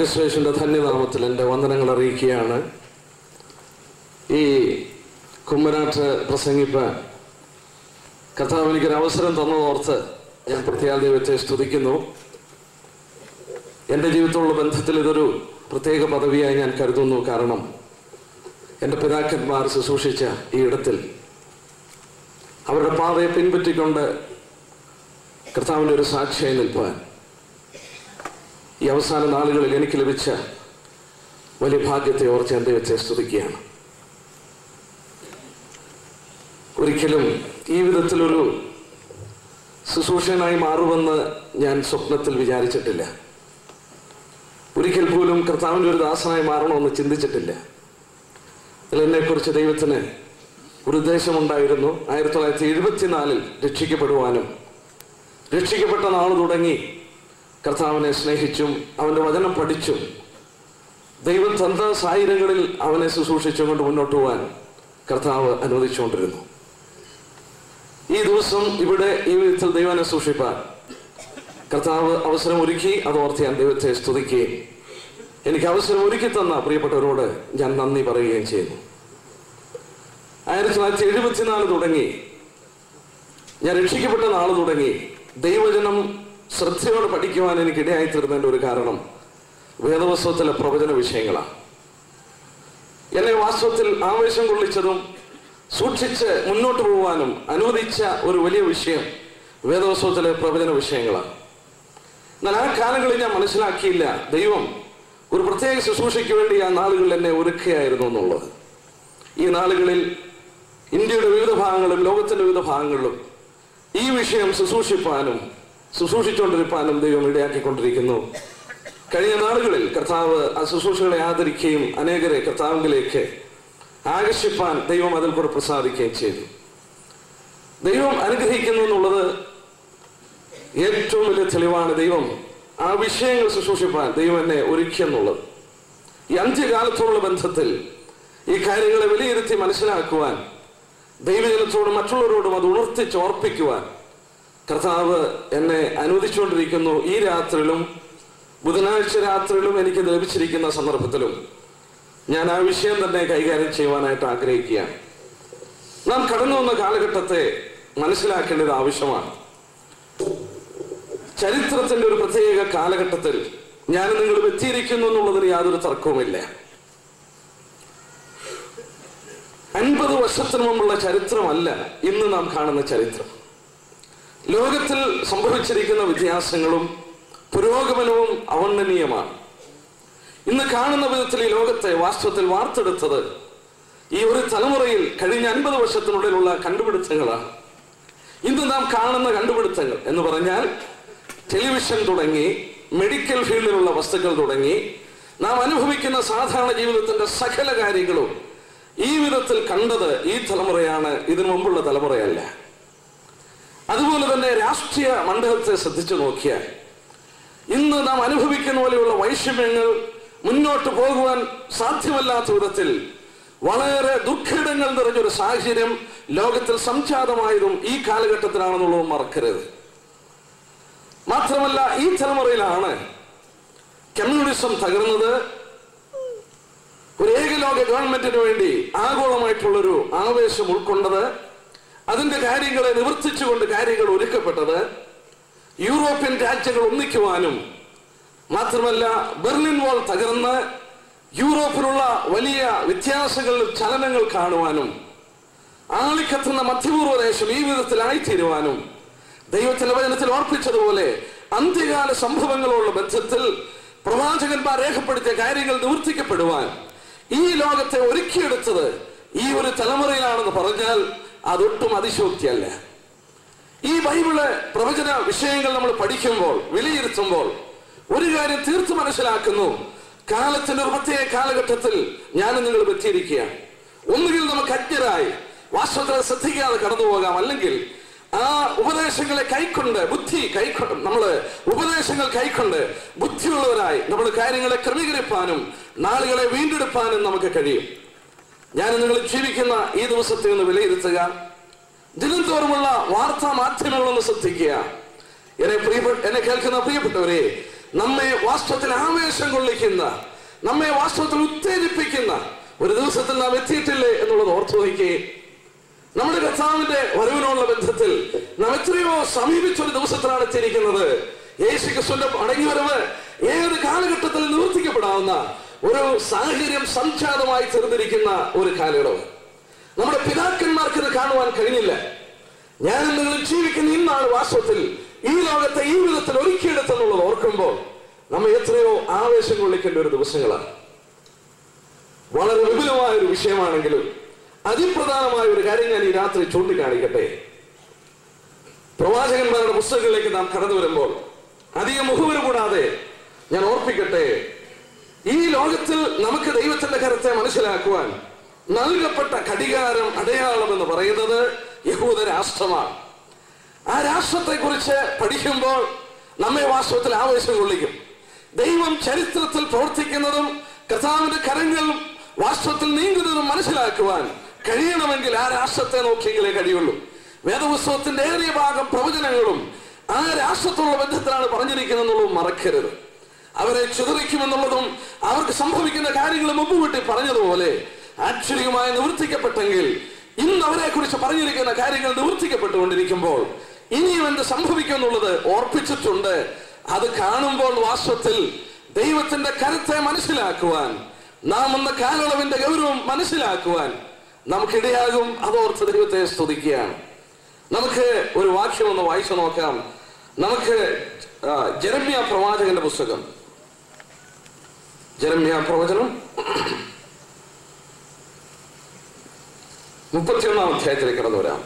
ക്രിസ്തുവേശുവിന്റെ ധന്യനാമത്തിൽ എൻ്റെ വന്ദനങ്ങൾ അറിയിക്കുകയാണ് ഈ കുമ്മനാട്ട് പ്രസംഗിപ്പാൻ കർത്താവ് എനിക്കൊരു അവസരം തന്നതോർത്ത് ഞാൻ പ്രത്യേക ദൈവത്തെ സ്തുതിക്കുന്നു എൻ്റെ ജീവിതത്തിലുള്ള ബന്ധത്തിൽ ഇതൊരു പ്രത്യേക പദവിയായി ഞാൻ കരുതുന്നു കാരണം എൻ്റെ പിതാക്കന്മാർ ശുശ്രൂഷിച്ച ഈ ഇടത്തിൽ അവരുടെ പാതയെ പിൻപറ്റിക്കൊണ്ട് കർത്താവിൻ്റെ ഒരു സാക്ഷിയായി നിൽപ്പാൻ ഈ അവസാന നാളുകളിൽ എനിക്ക് ലഭിച്ച വലിയ ഭാഗ്യത്തെ ഓർത്ത് ഞാൻ ദൈവത്തെ സ്തുതിക്കുകയാണ് ഒരിക്കലും ഈ വിധത്തിലൊരു ശുശ്രൂഷകനായി മാറുമെന്ന് ഞാൻ സ്വപ്നത്തിൽ വിചാരിച്ചിട്ടില്ല ഒരിക്കൽ പോലും കർത്താവിൻ്റെ ഒരു ദാസനായി മാറണമെന്ന് ചിന്തിച്ചിട്ടില്ല അതിൽ എന്നെക്കുറിച്ച് ദൈവത്തിന് ഒരു ഉദ്ദേശമുണ്ടായിരുന്നു ആയിരത്തി തൊള്ളായിരത്തി എഴുപത്തിനാലിൽ രക്ഷിക്കപ്പെടുവാനും രക്ഷിക്കപ്പെട്ട നാൾ തുടങ്ങി കർത്താവിനെ സ്നേഹിച്ചും അവൻ്റെ വചനം പഠിച്ചും ദൈവം തന്ന സാഹചര്യങ്ങളിൽ അവനെ ശുശ്രൂഷിച്ചും കൊണ്ട് മുന്നോട്ട് പോകാൻ കർത്താവ് അനുവദിച്ചുകൊണ്ടിരുന്നു ഈ ദിവസം ഇവിടെ ഈ വിധത്തിൽ ദൈവനെ സൂക്ഷിപ്പാൻ കർത്താവ് അവസരം ഒരുക്കി അതോർത്ത് ഞാൻ ദൈവത്തെ സ്തുതിക്കുകയും എനിക്ക് അവസരം ഒരുക്കി തന്ന പ്രിയപ്പെട്ടവരോട് ഞാൻ നന്ദി പറയുകയും ചെയ്യുന്നു ആയിരത്തി തൊള്ളായിരത്തി എഴുപത്തിനാല് തുടങ്ങി ഞാൻ രക്ഷിക്കപ്പെട്ട നാൾ തുടങ്ങി ദൈവജനം ശ്രദ്ധയോടെ പഠിക്കുവാൻ എനിക്ക് ഇടയായി തീർന്നതിൻ്റെ ഒരു കാരണം വേദവസ്വത്തിലെ പ്രവചന വിഷയങ്ങളാണ് എന്നെ വാസ്തവത്തിൽ ആവേശം കൊള്ളിച്ചതും സൂക്ഷിച്ച് മുന്നോട്ട് പോകാനും അനുവദിച്ച ഒരു വലിയ വിഷയം വേദവസ്വത്തിലെ പ്രവചന വിഷയങ്ങളാണ് എന്നാൽ ആ കാലങ്ങളിൽ ഞാൻ മനസ്സിലാക്കിയില്ല ദൈവം ഒരു പ്രത്യേക ശുശ്രൂഷയ്ക്ക് വേണ്ടി ആ നാളുകളിൽ എന്നെ ഒരുക്കുകയായിരുന്നു എന്നുള്ളത് ഈ നാളുകളിൽ ഇന്ത്യയുടെ വിവിധ ഭാഗങ്ങളിലും ലോകത്തിന്റെ വിവിധ ഭാഗങ്ങളിലും ഈ വിഷയം ശുശ്രൂഷിപ്പാനും ശുശ്രൂഷിച്ചുകൊണ്ടിരിപ്പാനും ദൈവം ഇടയാക്കിക്കൊണ്ടിരിക്കുന്നു കഴിഞ്ഞ നാളുകളിൽ കർത്താവ് ആ ശുശ്രൂഷകളെ ആദരിക്കുകയും അനേകരെ കർത്താവിലേക്ക് ആകർഷിപ്പാൻ ദൈവം അതിൽ കൂടെ പ്രസാദിക്കുകയും ചെയ്തു ദൈവം അനുഗ്രഹിക്കുന്നു എന്നുള്ളത് ഏറ്റവും വലിയ തെളിവാണ് ദൈവം ആ വിഷയങ്ങൾ ശുശ്രൂഷിപ്പാൻ ദൈവം എന്നെ ഒരുക്കിയെന്നുള്ളത് ഈ അന്ത്യകാലത്തോടുള്ള ബന്ധത്തിൽ ഈ കാര്യങ്ങളെ വിലയിരുത്തി മനസ്സിലാക്കുവാൻ ദൈവജനത്തോടും മറ്റുള്ളവരോടും അത് ഉണർത്തിച്ച് ഓർപ്പിക്കുവാൻ കർത്താവ് എന്നെ അനുവദിച്ചുകൊണ്ടിരിക്കുന്നു ഈ രാത്രിയിലും ബുധനാഴ്ച രാത്രിയിലും എനിക്ക് ലഭിച്ചിരിക്കുന്ന സന്ദർഭത്തിലും ഞാൻ ആ വിഷയം തന്നെ കൈകാര്യം ചെയ്യുവാനായിട്ട് ആഗ്രഹിക്കുകയാണ് നാം കടന്നു വന്ന കാലഘട്ടത്തെ മനസ്സിലാക്കേണ്ടത് ആവശ്യമാണ് ചരിത്രത്തിന്റെ ഒരു പ്രത്യേക കാലഘട്ടത്തിൽ ഞാൻ നിങ്ങൾ എത്തിയിരിക്കുന്നു എന്നുള്ളതിന് യാതൊരു തർക്കവുമില്ല അൻപത് വർഷത്തിന് മുമ്പുള്ള ചരിത്രമല്ല ഇന്ന് നാം കാണുന്ന ചരിത്രം ലോകത്തിൽ സംഭവിച്ചിരിക്കുന്ന വ്യത്യാസങ്ങളും പുരോഗമനവും അവർണ്ണനീയമാണ് ഇന്ന് കാണുന്ന വിധത്തിൽ ഈ ലോകത്തെ വാസ്തവത്തിൽ വാർത്തെടുത്തത് ഈ ഒരു തലമുറയിൽ കഴിഞ്ഞ അൻപത് വർഷത്തിനുള്ളിലുള്ള കണ്ടുപിടുത്തങ്ങളാണ് ഇന്ന് നാം കാണുന്ന കണ്ടുപിടുത്തങ്ങൾ എന്ന് പറഞ്ഞാൽ ടെലിവിഷൻ തുടങ്ങി മെഡിക്കൽ ഫീൽഡിലുള്ള വസ്തുക്കൾ തുടങ്ങി നാം അനുഭവിക്കുന്ന സാധാരണ ജീവിതത്തിന്റെ സകല കാര്യങ്ങളും ഈ വിധത്തിൽ കണ്ടത് ഈ തലമുറയാണ് ഇതിനു മുമ്പുള്ള തലമുറയല്ല അതുപോലെ തന്നെ രാഷ്ട്രീയ മണ്ഡലത്തെ ശ്രദ്ധിച്ചു നോക്കിയാൽ ഇന്ന് നാം അനുഭവിക്കുന്ന പോലെയുള്ള വൈഷമ്യങ്ങൾ മുന്നോട്ട് പോകുവാൻ സാധ്യമല്ലാത്ത വിധത്തിൽ വളരെ ദുഃഖിടങ്ങൾ നിറഞ്ഞൊരു സാഹചര്യം ലോകത്തിൽ സംജാതമായതും ഈ കാലഘട്ടത്തിലാണെന്നുള്ളത് മറക്കരുത് മാത്രമല്ല ഈ തലമുറയിലാണ് കമ്മ്യൂണിസം തകർന്നത് ഒരു ഏകലോക ഗവൺമെന്റിന് വേണ്ടി ആഗോളമായിട്ടുള്ളൊരു ആവേശം ഉൾക്കൊണ്ടത് അതിന്റെ കാര്യങ്ങളെ നിവർത്തിച്ചുകൊണ്ട് കാര്യങ്ങൾ ഒരുക്കപ്പെട്ടത് യൂറോപ്യൻ രാജ്യങ്ങൾ ഒന്നിക്കുവാനും മാത്രമല്ല ബെർലിൻ വാൾ തകർന്ന് യൂറോപ്പിലുള്ള വലിയ വ്യത്യാസങ്ങൾ ചലനങ്ങൾ കാണുവാനും ആളിക്കത്തുന്ന മധ്യപൂർവ്വ ദേശം ഈ വിധത്തിലായിത്തീരുവാനും ദൈവത്തിന്റെ വചനത്തിൽ ഓർപ്പിച്ചതുപോലെ അന്ത്യകാല സംഭവങ്ങളോടുള്ള ബന്ധത്തിൽ പ്രവാചകന്മാർ രേഖപ്പെടുത്തിയ കാര്യങ്ങൾ നിവർത്തിക്കപ്പെടുവാൻ ഈ ലോകത്തെ ഒരുക്കിയെടുത്തത് ഈ ഒരു തലമുറയിലാണെന്ന് പറഞ്ഞാൽ അതൊട്ടും അതിശോക്തിയല്ല ഈ ബൈബിള് പ്രവചന വിഷയങ്ങൾ നമ്മൾ പഠിക്കുമ്പോൾ വിലയിരുത്തുമ്പോൾ ഒരു കാര്യം തീർത്ത് മനസ്സിലാക്കുന്നു കാലത്തിന്റെ ഒരു പ്രത്യേക കാലഘട്ടത്തിൽ ഞാൻ നിങ്ങൾ എത്തിയിരിക്കുകയാണ് ഒന്നുകിൽ നമുക്ക് അജ്ഞരായി വാസ്തവത്തിൽ ശ്രദ്ധിക്കാതെ കടന്നു പോകാം അല്ലെങ്കിൽ ആ ഉപദേശങ്ങളെ കൈക്കൊണ്ട് ബുദ്ധി കൈക്കൊണ്ട് നമ്മള് ഉപദേശങ്ങൾ കൈക്കൊണ്ട് ബുദ്ധിയുള്ളവരായി നമ്മൾ കാര്യങ്ങളെ ക്രമീകരിപ്പാനും നാളുകളെ വീണ്ടെടുപ്പാനും നമുക്ക് കഴിയും ഞാൻ നിങ്ങൾ ജീവിക്കുന്ന ഈ ദിവസത്തെ ഒന്ന് വിലയിരുത്തുക ദിനം തോറുമുള്ള വാർത്താ മാധ്യമങ്ങളൊന്ന് ശ്രദ്ധിക്കുക എന്നെ പ്രിയപ്പെട്ട എന്നെ കേൾക്കുന്ന പ്രിയപ്പെട്ടവരെ നമ്മെ വാസ്തവത്തിൽ ആവേശം കൊള്ളിക്കുന്ന നമ്മെ വാസ്തവത്തിൽ ഉത്തേജിപ്പിക്കുന്ന ഒരു ദിവസത്തിൽ നാം എത്തിയിട്ടില്ലേ എന്നുള്ളത് ഓർത്തു നോക്കിയേ നമ്മുടെ കർത്താവിന്റെ വരവിനുള്ള ബന്ധത്തിൽ നാം എത്രയോ സമീപിച്ച ഒരു ദിവസത്തിലാണ് എത്തിയിരിക്കുന്നത് യേശു ക്രിസ്തുവിന്റെ മടങ്ങിവരവ് ഏത് കാലഘട്ടത്തിൽ നിവർത്തിക്കപ്പെടാവുന്ന ഒരു സാഹചര്യം സംജാതമായി തീർന്നിരിക്കുന്ന ഒരു കാലയളവ് നമ്മുടെ പിതാക്കന്മാർക്ക് ഇത് കാണുവാൻ കഴിഞ്ഞില്ല ഞാൻ നിങ്ങൾ ജീവിക്കുന്ന ഇന്നാണ് വാസ്തവത്തിൽ ഈ ലോകത്തെ ഈ വിധത്തിൽ ഒരുക്കിയെടുത്തെന്നുള്ളത് ഓർക്കുമ്പോൾ നമ്മെ എത്രയോ ആവേശം കൊള്ളിക്കേണ്ട ഒരു ദിവസങ്ങളാണ് വളരെ വിപുലമായ ഒരു വിഷയമാണെങ്കിലും അതിപ്രധാനമായ ഒരു കാര്യം ഞാൻ ഈ രാത്രി ചൂണ്ടിക്കാണിക്കട്ടെ പ്രവാചകന്മാരുടെ പുസ്തകങ്ങളിലേക്ക് നാം കടന്നു വരുമ്പോൾ അധികം മുഖവര് കൂടാതെ ഞാൻ ഓർപ്പിക്കട്ടെ ഈ ലോകത്തിൽ നമുക്ക് ദൈവത്തിന്റെ കരത്തെ മനസ്സിലാക്കുവാൻ നൽകപ്പെട്ട ഘടികാരം അടയാളം എന്ന് പറയുന്നത് യഹൂദ രാഷ്ട്രമാണ് ആ രാഷ്ട്രത്തെ കുറിച്ച് പഠിക്കുമ്പോൾ നമ്മെ വാസ്തവത്തിൽ ആവേശം കൊള്ളിക്കും ദൈവം ചരിത്രത്തിൽ പ്രവർത്തിക്കുന്നതും കർത്താവിന്റെ കരങ്ങൾ വാസ്തവത്തിൽ നീങ്ങുന്നതും മനസ്സിലാക്കുവാൻ കഴിയണമെങ്കിൽ ആ രാഷ്ട്രത്തെ നോക്കിയെങ്കിലേ കഴിയുള്ളൂ വേദപുസ്തകത്തിന്റെ ഏറിയ ഭാഗം പ്രവചനങ്ങളും ആ രാഷ്ട്രത്തോടുള്ള ബന്ധത്തിലാണ് പറഞ്ഞിരിക്കുന്നതെന്നുള്ളതും മറക്കരുത് അവരെ ചിതറിക്കുമെന്നുള്ളതും അവർക്ക് സംഭവിക്കുന്ന കാര്യങ്ങൾ മുമ്പ് വിട്ടി പറഞ്ഞതുപോലെ ആക്ഷരികമായി നിവർത്തിക്കപ്പെട്ടെങ്കിൽ ഇന്ന് അവരെ കുറിച്ച് പറഞ്ഞിരിക്കുന്ന കാര്യങ്ങൾ നിവർത്തിക്കപ്പെട്ടുകൊണ്ടിരിക്കുമ്പോൾ ഇനിയും എന്ത് സംഭവിക്കും എന്നുള്ളത് ഓർപ്പിച്ചിട്ടുണ്ട് അത് കാണുമ്പോൾ വാസ്തവത്തിൽ ദൈവത്തിന്റെ കരുത്തെ മനസ്സിലാക്കുവാൻ നാം എന്ന കാലയളവിന്റെ ഗൗരവം മനസ്സിലാക്കുവാൻ നമുക്കിടയാകും അതോർത്ത് ദൈവത്തെ സ്തുതിക്കുകയാണ് നമുക്ക് ഒരു വാക്യം ഒന്ന് വായിച്ചു നോക്കാം നമുക്ക് ആ, ജെറമ്യ പ്രവാചകന്റെ പുസ്തകം ജെറമ്യ പ്രവചനം മുപ്പത്തിയൊന്നാം അധ്യായത്തിലേക്ക് കടന്നു വരാം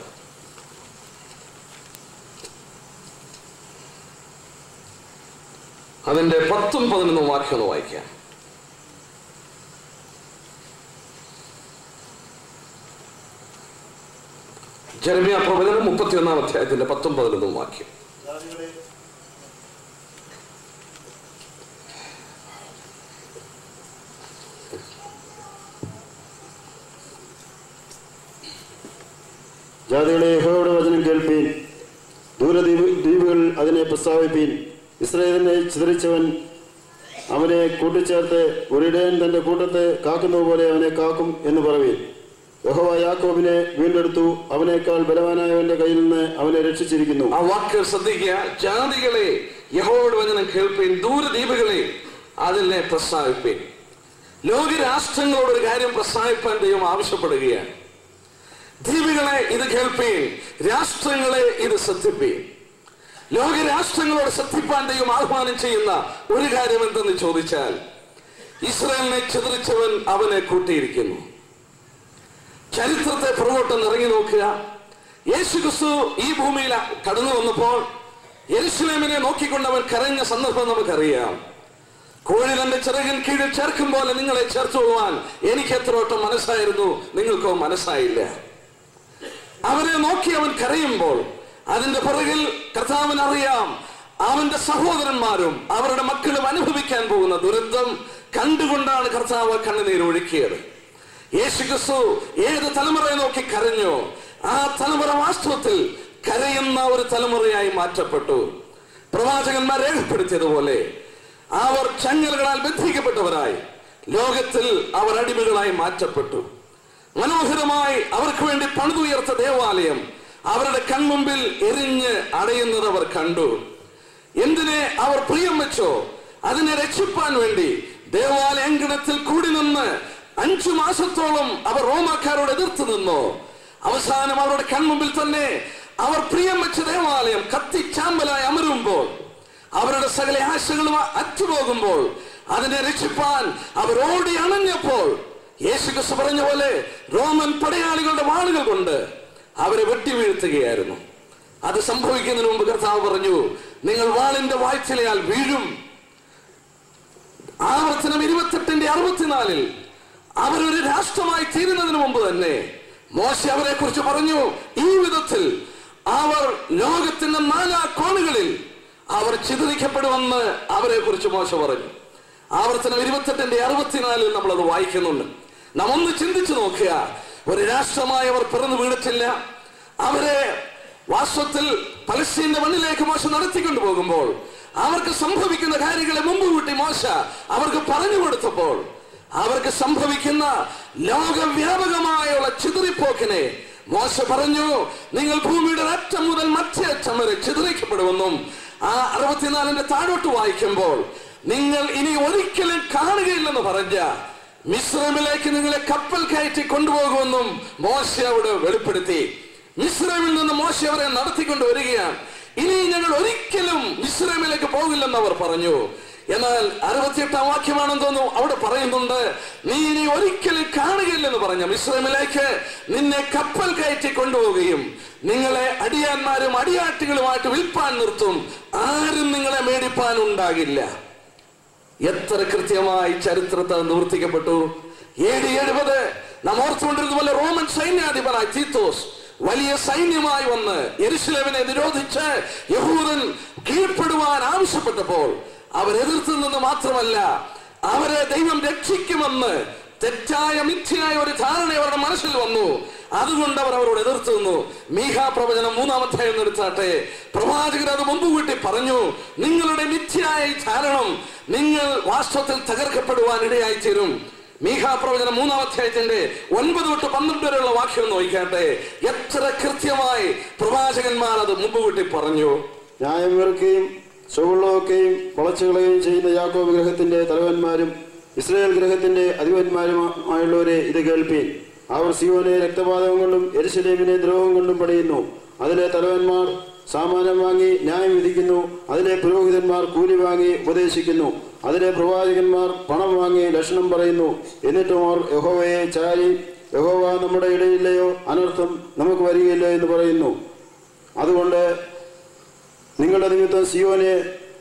അതിന്റെ പത്തും പതിനൊന്നും വാക്യം ഒന്ന് വായിക്കാം ജെറമ്യ പ്രവചനം മുപ്പത്തിയൊന്നാം അധ്യായത്തിന്റെ പത്തും പതിനൊന്നും വാക്യം ജാതികളെ ജാതികളെ യഹോവയുടെ വചനം കേൾപ്പീൻ ദൂരദ്വീപ് ദ്വീപുകൾ അതിനെ പ്രസ്താവിപ്പീൻ ഇസ്രായേലിനെ ചിതറിച്ചവൻ അവനെ കൂട്ടിച്ചേർത്ത് ഒരിടയൻ തന്റെ കൂട്ടത്തെ കാക്കുന്നത് പോലെ അവനെ കാക്കും എന്ന് പറവീൻ യഹോവ യാക്കോബിനെ വീണ്ടെടുത്തു അവനേക്കാൾ ബലവാനായവന്റെ കയ്യിൽ നിന്ന് അവനെ രക്ഷിച്ചിരിക്കുന്നു ആ വാക്കുകൾ ശ്രദ്ധിക്കുക ജാതികളെ യഹോവയുടെ വചനം കേൾപ്പീൻ ദൂരദ്വീപുകളെ അതിനെ പ്രസ്താവിപ്പീൻ ലോകരാഷ്ട്രങ്ങളോട് ഒരു കാര്യം പ്രസ്താവിപ്പാൻ ദൈവം ആവശ്യപ്പെടുകയാണ് ദ്വീപുകളെ ഇത് കേൾപ്പീൻ രാഷ്ട്രങ്ങളെ ഇത് ശ്രദ്ധിപ്പീൻ ലോകരാഷ്ട്രങ്ങളോട് ശ്രദ്ധിപ്പാൻ ദൈവം ആഹ്വാനം ചെയ്യുന്ന ഒരു കാര്യം എന്തെന്ന് ചോദിച്ചാൽ ഇസ്രായേലിനെ ചിതറിച്ചവൻ അവനെ കൂട്ടിയിരിക്കുന്നു ചരിത്രത്തെ പുറകോട്ടൊന്ന് ഇറങ്ങി നോക്കുക യേശു ക്രിസ്തു ഈ ഭൂമിയിൽ കടന്നു വന്നപ്പോൾ യെരുസലേമിനെ നോക്കിക്കൊണ്ട് അവൻ കരഞ്ഞ സന്ദർഭം നമുക്കറിയാം കോഴി തന്റെ ചിറകിൻ കീഴിൽ ചേർക്കും പോലെ നിങ്ങളെ ചേർത്ത് കൊള്ളുവാൻ എനിക്ക് എത്ര വട്ടം മനസ്സായിരുന്നു നിങ്ങൾക്കോ മനസ്സായില്ല അവനെ നോക്കി അവൻ കരയുമ്പോൾ അതിന്റെ പുറകിൽ കർത്താവിന് അറിയാം അവന്റെ സഹോദരന്മാരും അവരുടെ മക്കളും അനുഭവിക്കാൻ പോകുന്ന ദുരന്തം കണ്ടുകൊണ്ടാണ് കർത്താവ് കണ്ണുനീർ ഒഴുക്കിയത് യേശു ക്രിസ്തു ഏത് തലമുറയെ നോക്കി കരഞ്ഞോ ആ തലമുറ വാസ്തവത്തിൽ കരയുന്ന ഒരു തലമുറയായി മാറ്റപ്പെട്ടു പ്രവാചകന്മാർ രേഖപ്പെടുത്തിയതുപോലെ അവർ ചങ്ങലുകളാൽ ബന്ധിക്കപ്പെട്ടവരായി ലോകത്തിൽ അവർ അടിമകളായി മാറ്റപ്പെട്ടു മനോഹരമായി അവർക്ക് വേണ്ടി പണിതുയർത്ത ദേവാലയം അവരുടെ കൺമുമ്പിൽ എരിഞ്ഞ് അടയുന്നത് അവർ കണ്ടു എന്തിനെ അവർ പ്രിയം വെച്ചോ അതിനെ രക്ഷിപ്പാൻ വേണ്ടി ദേവാലയ അങ്കണത്തിൽ കൂടി നിന്ന് അഞ്ചു മാസത്തോളം അവർ റോമാക്കാരോട് എതിർത്ത് നിന്നു അവസാനം അവരുടെ കൺമുമ്പിൽ തന്നെ അവർ പ്രിയം വെച്ച ദേവാലയം കത്തിച്ചാമ്പലായി അമരുമ്പോൾ അവരുടെ സകല ആശകളും അറ്റുപോകുമ്പോൾ അതിനെ രക്ഷിപ്പാൻ അവർ ഓടി അണഞ്ഞപ്പോൾ യേശു ക്രിസ്തു പറഞ്ഞ പോലെ റോമൻ പടയാളികളുടെ വാളുകൾ കൊണ്ട് അവരെ വെട്ടി വീഴ്ത്തുകയായിരുന്നു അത് സംഭവിക്കുന്നതിന് മുമ്പ് കർത്താവ് പറഞ്ഞു നിങ്ങൾ വാളിന്റെ വായ്ചലയാൽ വീഴും ആവർത്തനം ഇരുപത്തെട്ടിന്റെ അറുപത്തിനാലിൽ അവരൊരു രാഷ്ട്രമായി തീരുന്നതിന് മുമ്പ് തന്നെ മോശ അവരെ കുറിച്ച് പറഞ്ഞു ഈ വിധത്തിൽ അവർ ലോകത്തിന്റെ നാലാ കോണുകളിൽ അവർ ചിതറിക്കപ്പെടുമെന്ന് അവരെ കുറിച്ച് മോശ പറഞ്ഞു ആവർത്തനം ഇരുപത്തെട്ടിന്റെ അറുപത്തിനാലിൽ നമ്മൾ അത് വായിക്കുന്നുണ്ട് നാം ഒന്ന് ചിന്തിച്ചു നോക്കുക ഒരു രാഷ്ട്രമായി അവർ പിറന്നു വീണിട്ടില്ല അവരെ വാസ്തവത്തിൽ പലസ്തീന്റെ മണ്ണിലേക്ക് മോശം നടത്തിക്കൊണ്ടു പോകുമ്പോൾ അവർക്ക് സംഭവിക്കുന്ന കാര്യങ്ങളെ മുമ്പ് കൂട്ടി മോശ അവർക്ക് പറഞ്ഞു കൊടുത്തപ്പോൾ അവർക്ക് സംഭവിക്കുന്ന ലോകവ്യാപകമായുള്ള ചിതറിപ്പോക്കിനെ മോശ പറഞ്ഞു നിങ്ങൾ ഭൂമിയുടെ അറ്റം മുതൽ മറ്റേ അറ്റം വരെ ചിതറിക്കപ്പെടുമെന്നും ആ അറുപത്തിനാലിന്റെ താഴോട്ട് വായിക്കുമ്പോൾ നിങ്ങൾ ഇനി ഒരിക്കലും കാണുകയില്ലെന്ന് പറഞ്ഞ മിശ്രമിലേക്ക് നിങ്ങളെ കപ്പൽ കയറ്റി കൊണ്ടുപോകുമെന്നും മോശ അവിടെ വെളിപ്പെടുത്തി മിശ്രമിൽ നിന്ന് മോശ അവരെ നടത്തിക്കൊണ്ട് വരികയാണ് ഇനി ഞങ്ങൾ ഒരിക്കലും മിശ്രമിലേക്ക് പോകില്ലെന്ന് അവർ പറഞ്ഞു എന്നാൽ അറുപത്തിയെട്ടാം വാക്യമാണെന്ന് തോന്നുന്നു അവിടെ പറയുന്നുണ്ട് നീ ഇനി ഒരിക്കലും കാണുകയില്ലെന്ന് പറഞ്ഞ മിശ്രമിലേക്ക് നിന്നെ കപ്പൽ കയറ്റി കൊണ്ടുപോവുകയും നിങ്ങളെ അടിയാന്മാരും അടിയാട്ടികളുമായിട്ട് വിൽപ്പാൻ നിർത്തും ആരും നിങ്ങളെ മേടിപ്പാൻ ഉണ്ടാകില്ല എത്ര കൃത്യമായി ചരിത്രത്തെ നിവർത്തിക്കപ്പെട്ടു ഏഴ് എഴുപത് നാം ഓർത്തുകൊണ്ടിരുന്ന പോലെ റോമൻ സൈന്യാധിപനായി തീത്തോസ് വലിയ സൈന്യമായി വന്ന് യെരുശലേമിനെ നിരോധിച്ച് യഹൂദൻ കീഴ്പ്പെടുവാൻ ആവശ്യപ്പെട്ടപ്പോൾ അവർ എതിർത്തു നിന്ന് മാത്രമല്ല അവരെ ദൈവം രക്ഷിക്കുമെന്ന് തെറ്റായ മിഥ്യയായ ഒരു ധാരണ അവരുടെ മനസ്സിൽ വന്നു അതുകൊണ്ട് അവർ അവരോട് എതിർത്തു നിന്നു മീഹ പ്രവചനം മൂന്നാമധ്യായം എടുത്താട്ടെ പ്രവാചകർ അത് മുമ്പ് കൂട്ടി പറഞ്ഞു നിങ്ങളുടെ മിഥ്യയായ ഈ ധാരണം നിങ്ങൾ വാസ്തവത്തിൽ തകർക്കപ്പെടുവാൻ ഇടയായി തീരും മീഹ പ്രവചനം മൂന്നാമധ്യായത്തിന്റെ ഒൻപത് തൊട്ട് പന്ത്രണ്ട് വരെയുള്ള വാക്യം നോക്കിയാട്ടെ എത്ര കൃത്യമായി പ്രവാചകന്മാർ അത് മുമ്പ് കൂട്ടി പറഞ്ഞു ന്യായം വെറുക്കുകയും ചുവള്ളമൊക്കെയും വളച്ചുകളയുകയും ചെയ്യുന്ന യാക്കോബ് ഗ്രഹത്തിന്റെ തലവന്മാരും ഇസ്രായേൽ ഗ്രഹത്തിന്റെ അധിപന്മാരുമായുള്ളവരെ ഇത് കേൾപ്പീൻ അവർ സിയോനെ രക്തപാതകം കൊണ്ടും എരിശലേമിനെ ദ്രോഹം കൊണ്ടും പണിയുന്നു അതിലെ തലവന്മാർ സാമാനം വാങ്ങി ന്യായം വിധിക്കുന്നു അതിലെ പുരോഹിതന്മാർ കൂലി വാങ്ങി ഉപദേശിക്കുന്നു അതിലെ പ്രവാചകന്മാർ പണം വാങ്ങി ലക്ഷണം പറയുന്നു എന്നിട്ടും അവർ യഹോവയെ ചാരി യഹോവ നമ്മുടെ ഇടയില്ലയോ അനർത്ഥം നമുക്ക് വരികയില്ലയോ എന്ന് പറയുന്നു അതുകൊണ്ട് നിങ്ങളുടെ നിമിത്തം സിയോനെ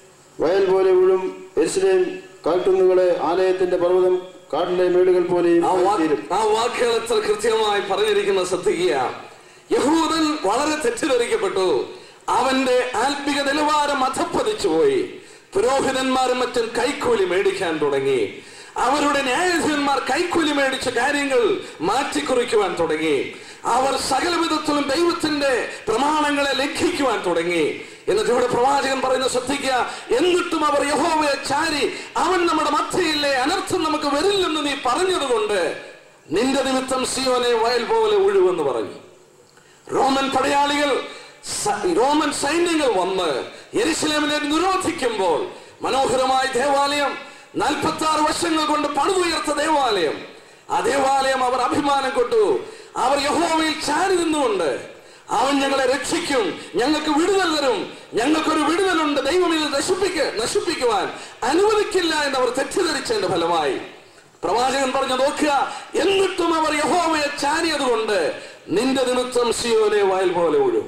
വയൽ പോലെ വീഴും എരിശിലേം കാട്ടുന്നുകളെ ആലയത്തിന്റെ പർവ്വതം കാട്ടിലെ മേടുകൾ പോലെയും ആ വാക്ക് തീരും ആ വാക്കുകൾ എത്ര കൃത്യമായി പറഞ്ഞിരിക്കുന്ന ശ്രദ്ധിക്കുക യഹൂദൻ വളരെ തെറ്റിദ്ധരിക്കപ്പെട്ടു അവന്റെ ആത്മിക നിലവാരം അധപ്പതിച്ചു പോയി പുരോഹിതന്മാരും മറ്റും കൈക്കൂലി മേടിക്കാൻ തുടങ്ങി അവരുടെ ന്യായാധിപന്മാർ കൈക്കൂലി മേടിച്ച കാര്യങ്ങൾ മാറ്റിക്കുറിക്കുവാൻ തുടങ്ങി അവർ സകല വിധത്തിലും ദൈവത്തിന്റെ പ്രമാണങ്ങളെ ലംഘിക്കുവാൻ തുടങ്ങി എന്നിട്ട് ഇവിടെ പ്രവാചകൻ പറയുന്ന ശ്രദ്ധിക്കുക എന്നിട്ടും അവർ യഹോവയെ ചാരി അവൻ നമ്മുടെ മധ്യയില്ലേ അനർത്ഥം നമുക്ക് വരില്ലെന്ന് നീ പറഞ്ഞതുകൊണ്ട് നിന്റെ നിമിത്തം സിയോനെ വയൽ പോലെ ഒഴിവെന്ന് പറഞ്ഞു റോമൻ പടയാളികൾ സ- റോമൻ സൈന്യങ്ങൾ വന്ന് യെരുശലേമിനെ നിരോധിക്കുമ്പോൾ മനോഹരമായ ദേവാലയം നാൽപ്പത്തി ആറ് വർഷങ്ങൾ കൊണ്ട് പണിതുയർത്ത ദേവാലയം ആ ദേവാലയം അവർ അഭിമാനം കൊണ്ടു അവർ യഹോവയിൽ ചാരി നിന്നുകൊണ്ട് അവൻ ഞങ്ങളെ രക്ഷിക്കും ഞങ്ങൾക്ക് വിടുതൽ തരും ഞങ്ങൾക്കൊരു വിടുതലുണ്ട് ദൈവം ഇത് നശിപ്പിക്ക നശിപ്പിക്കുവാൻ അനുവദിക്കില്ല എന്ന് അവർ തെറ്റിദ്ധരിച്ചതിന്റെ ഫലമായി പ്രവാചകൻ പറഞ്ഞു നോക്കുക എന്നിട്ടും അവർ യഹോവയെ ചാരിയതുകൊണ്ട് നിന്റെ നിമിത്തം സിയോനെ വയൽ പോലെ ഒഴും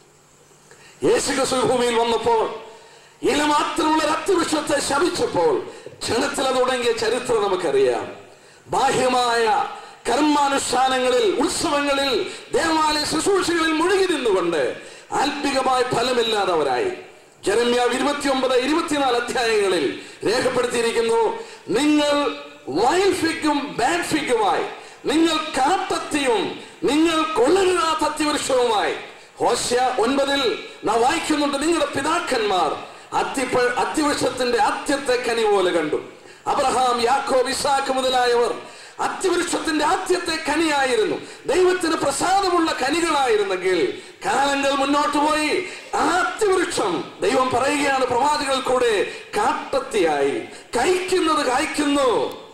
യേശുക്രിസ്തു ഭൂമിയിൽ വന്നപ്പോൾ ഇല മാത്രമുള്ള ഒരു അത്യവൃക്ഷത്തെ ശപിച്ചപ്പോൾ ക്ഷണത്തിൽ അത് തുടങ്ങിയ ചരിത്രം നമുക്കറിയാം ബാഹ്യമായ കർമാനുഷ്ഠാനങ്ങളിൽ ഉത്സവങ്ങളിൽ ദേവാലയ ശുശ്രൂഷകളിൽ മുഴുകി നിന്നുകൊണ്ട് ആത്മികമായ ഫലമില്ലാത്തവരായി ജനമ്യാവ് ഇരുപത്തിയൊമ്പത് ഇരുപത്തിനാല് അധ്യായങ്ങളിൽ രേഖപ്പെടുത്തിയിരിക്കുന്നു നിങ്ങൾ വൈൽ ഫിഗും ബാഡ് ഫിഗുമായി നിങ്ങൾ കാട്ടത്തിയും നിങ്ങൾ കൊള്ളരുതാത്ത അത്തിവൃക്ഷവുമായി ഹോസ്യ ഒൻപതിൽ നാം വായിക്കുന്നുണ്ട് നിങ്ങളുടെ പിതാക്കന്മാർ അത്തിപ്പ അത്തിവൃക്ഷത്തിന്റെ ആദ്യത്തെ കനി പോലെ കണ്ടു അബ്രഹാം യാക്കോബ് ഇസാക്ക് മുതലായവർ അത്തിവൃക്ഷത്തിന്റെ ആദ്യത്തെ കനിയായിരുന്നു ദൈവത്തിന് പ്രസാദമുള്ള കനികളായിരുന്നെങ്കിൽ കാലങ്ങൾ മുന്നോട്ട് പോയി ആ അത്തിവൃക്ഷം ദൈവം പറയുകയാണ് പ്രവാദികൾ കൂടെ കാട്ടത്തിയായി കഴിക്കുന്നത് കായ്ക്കുന്നു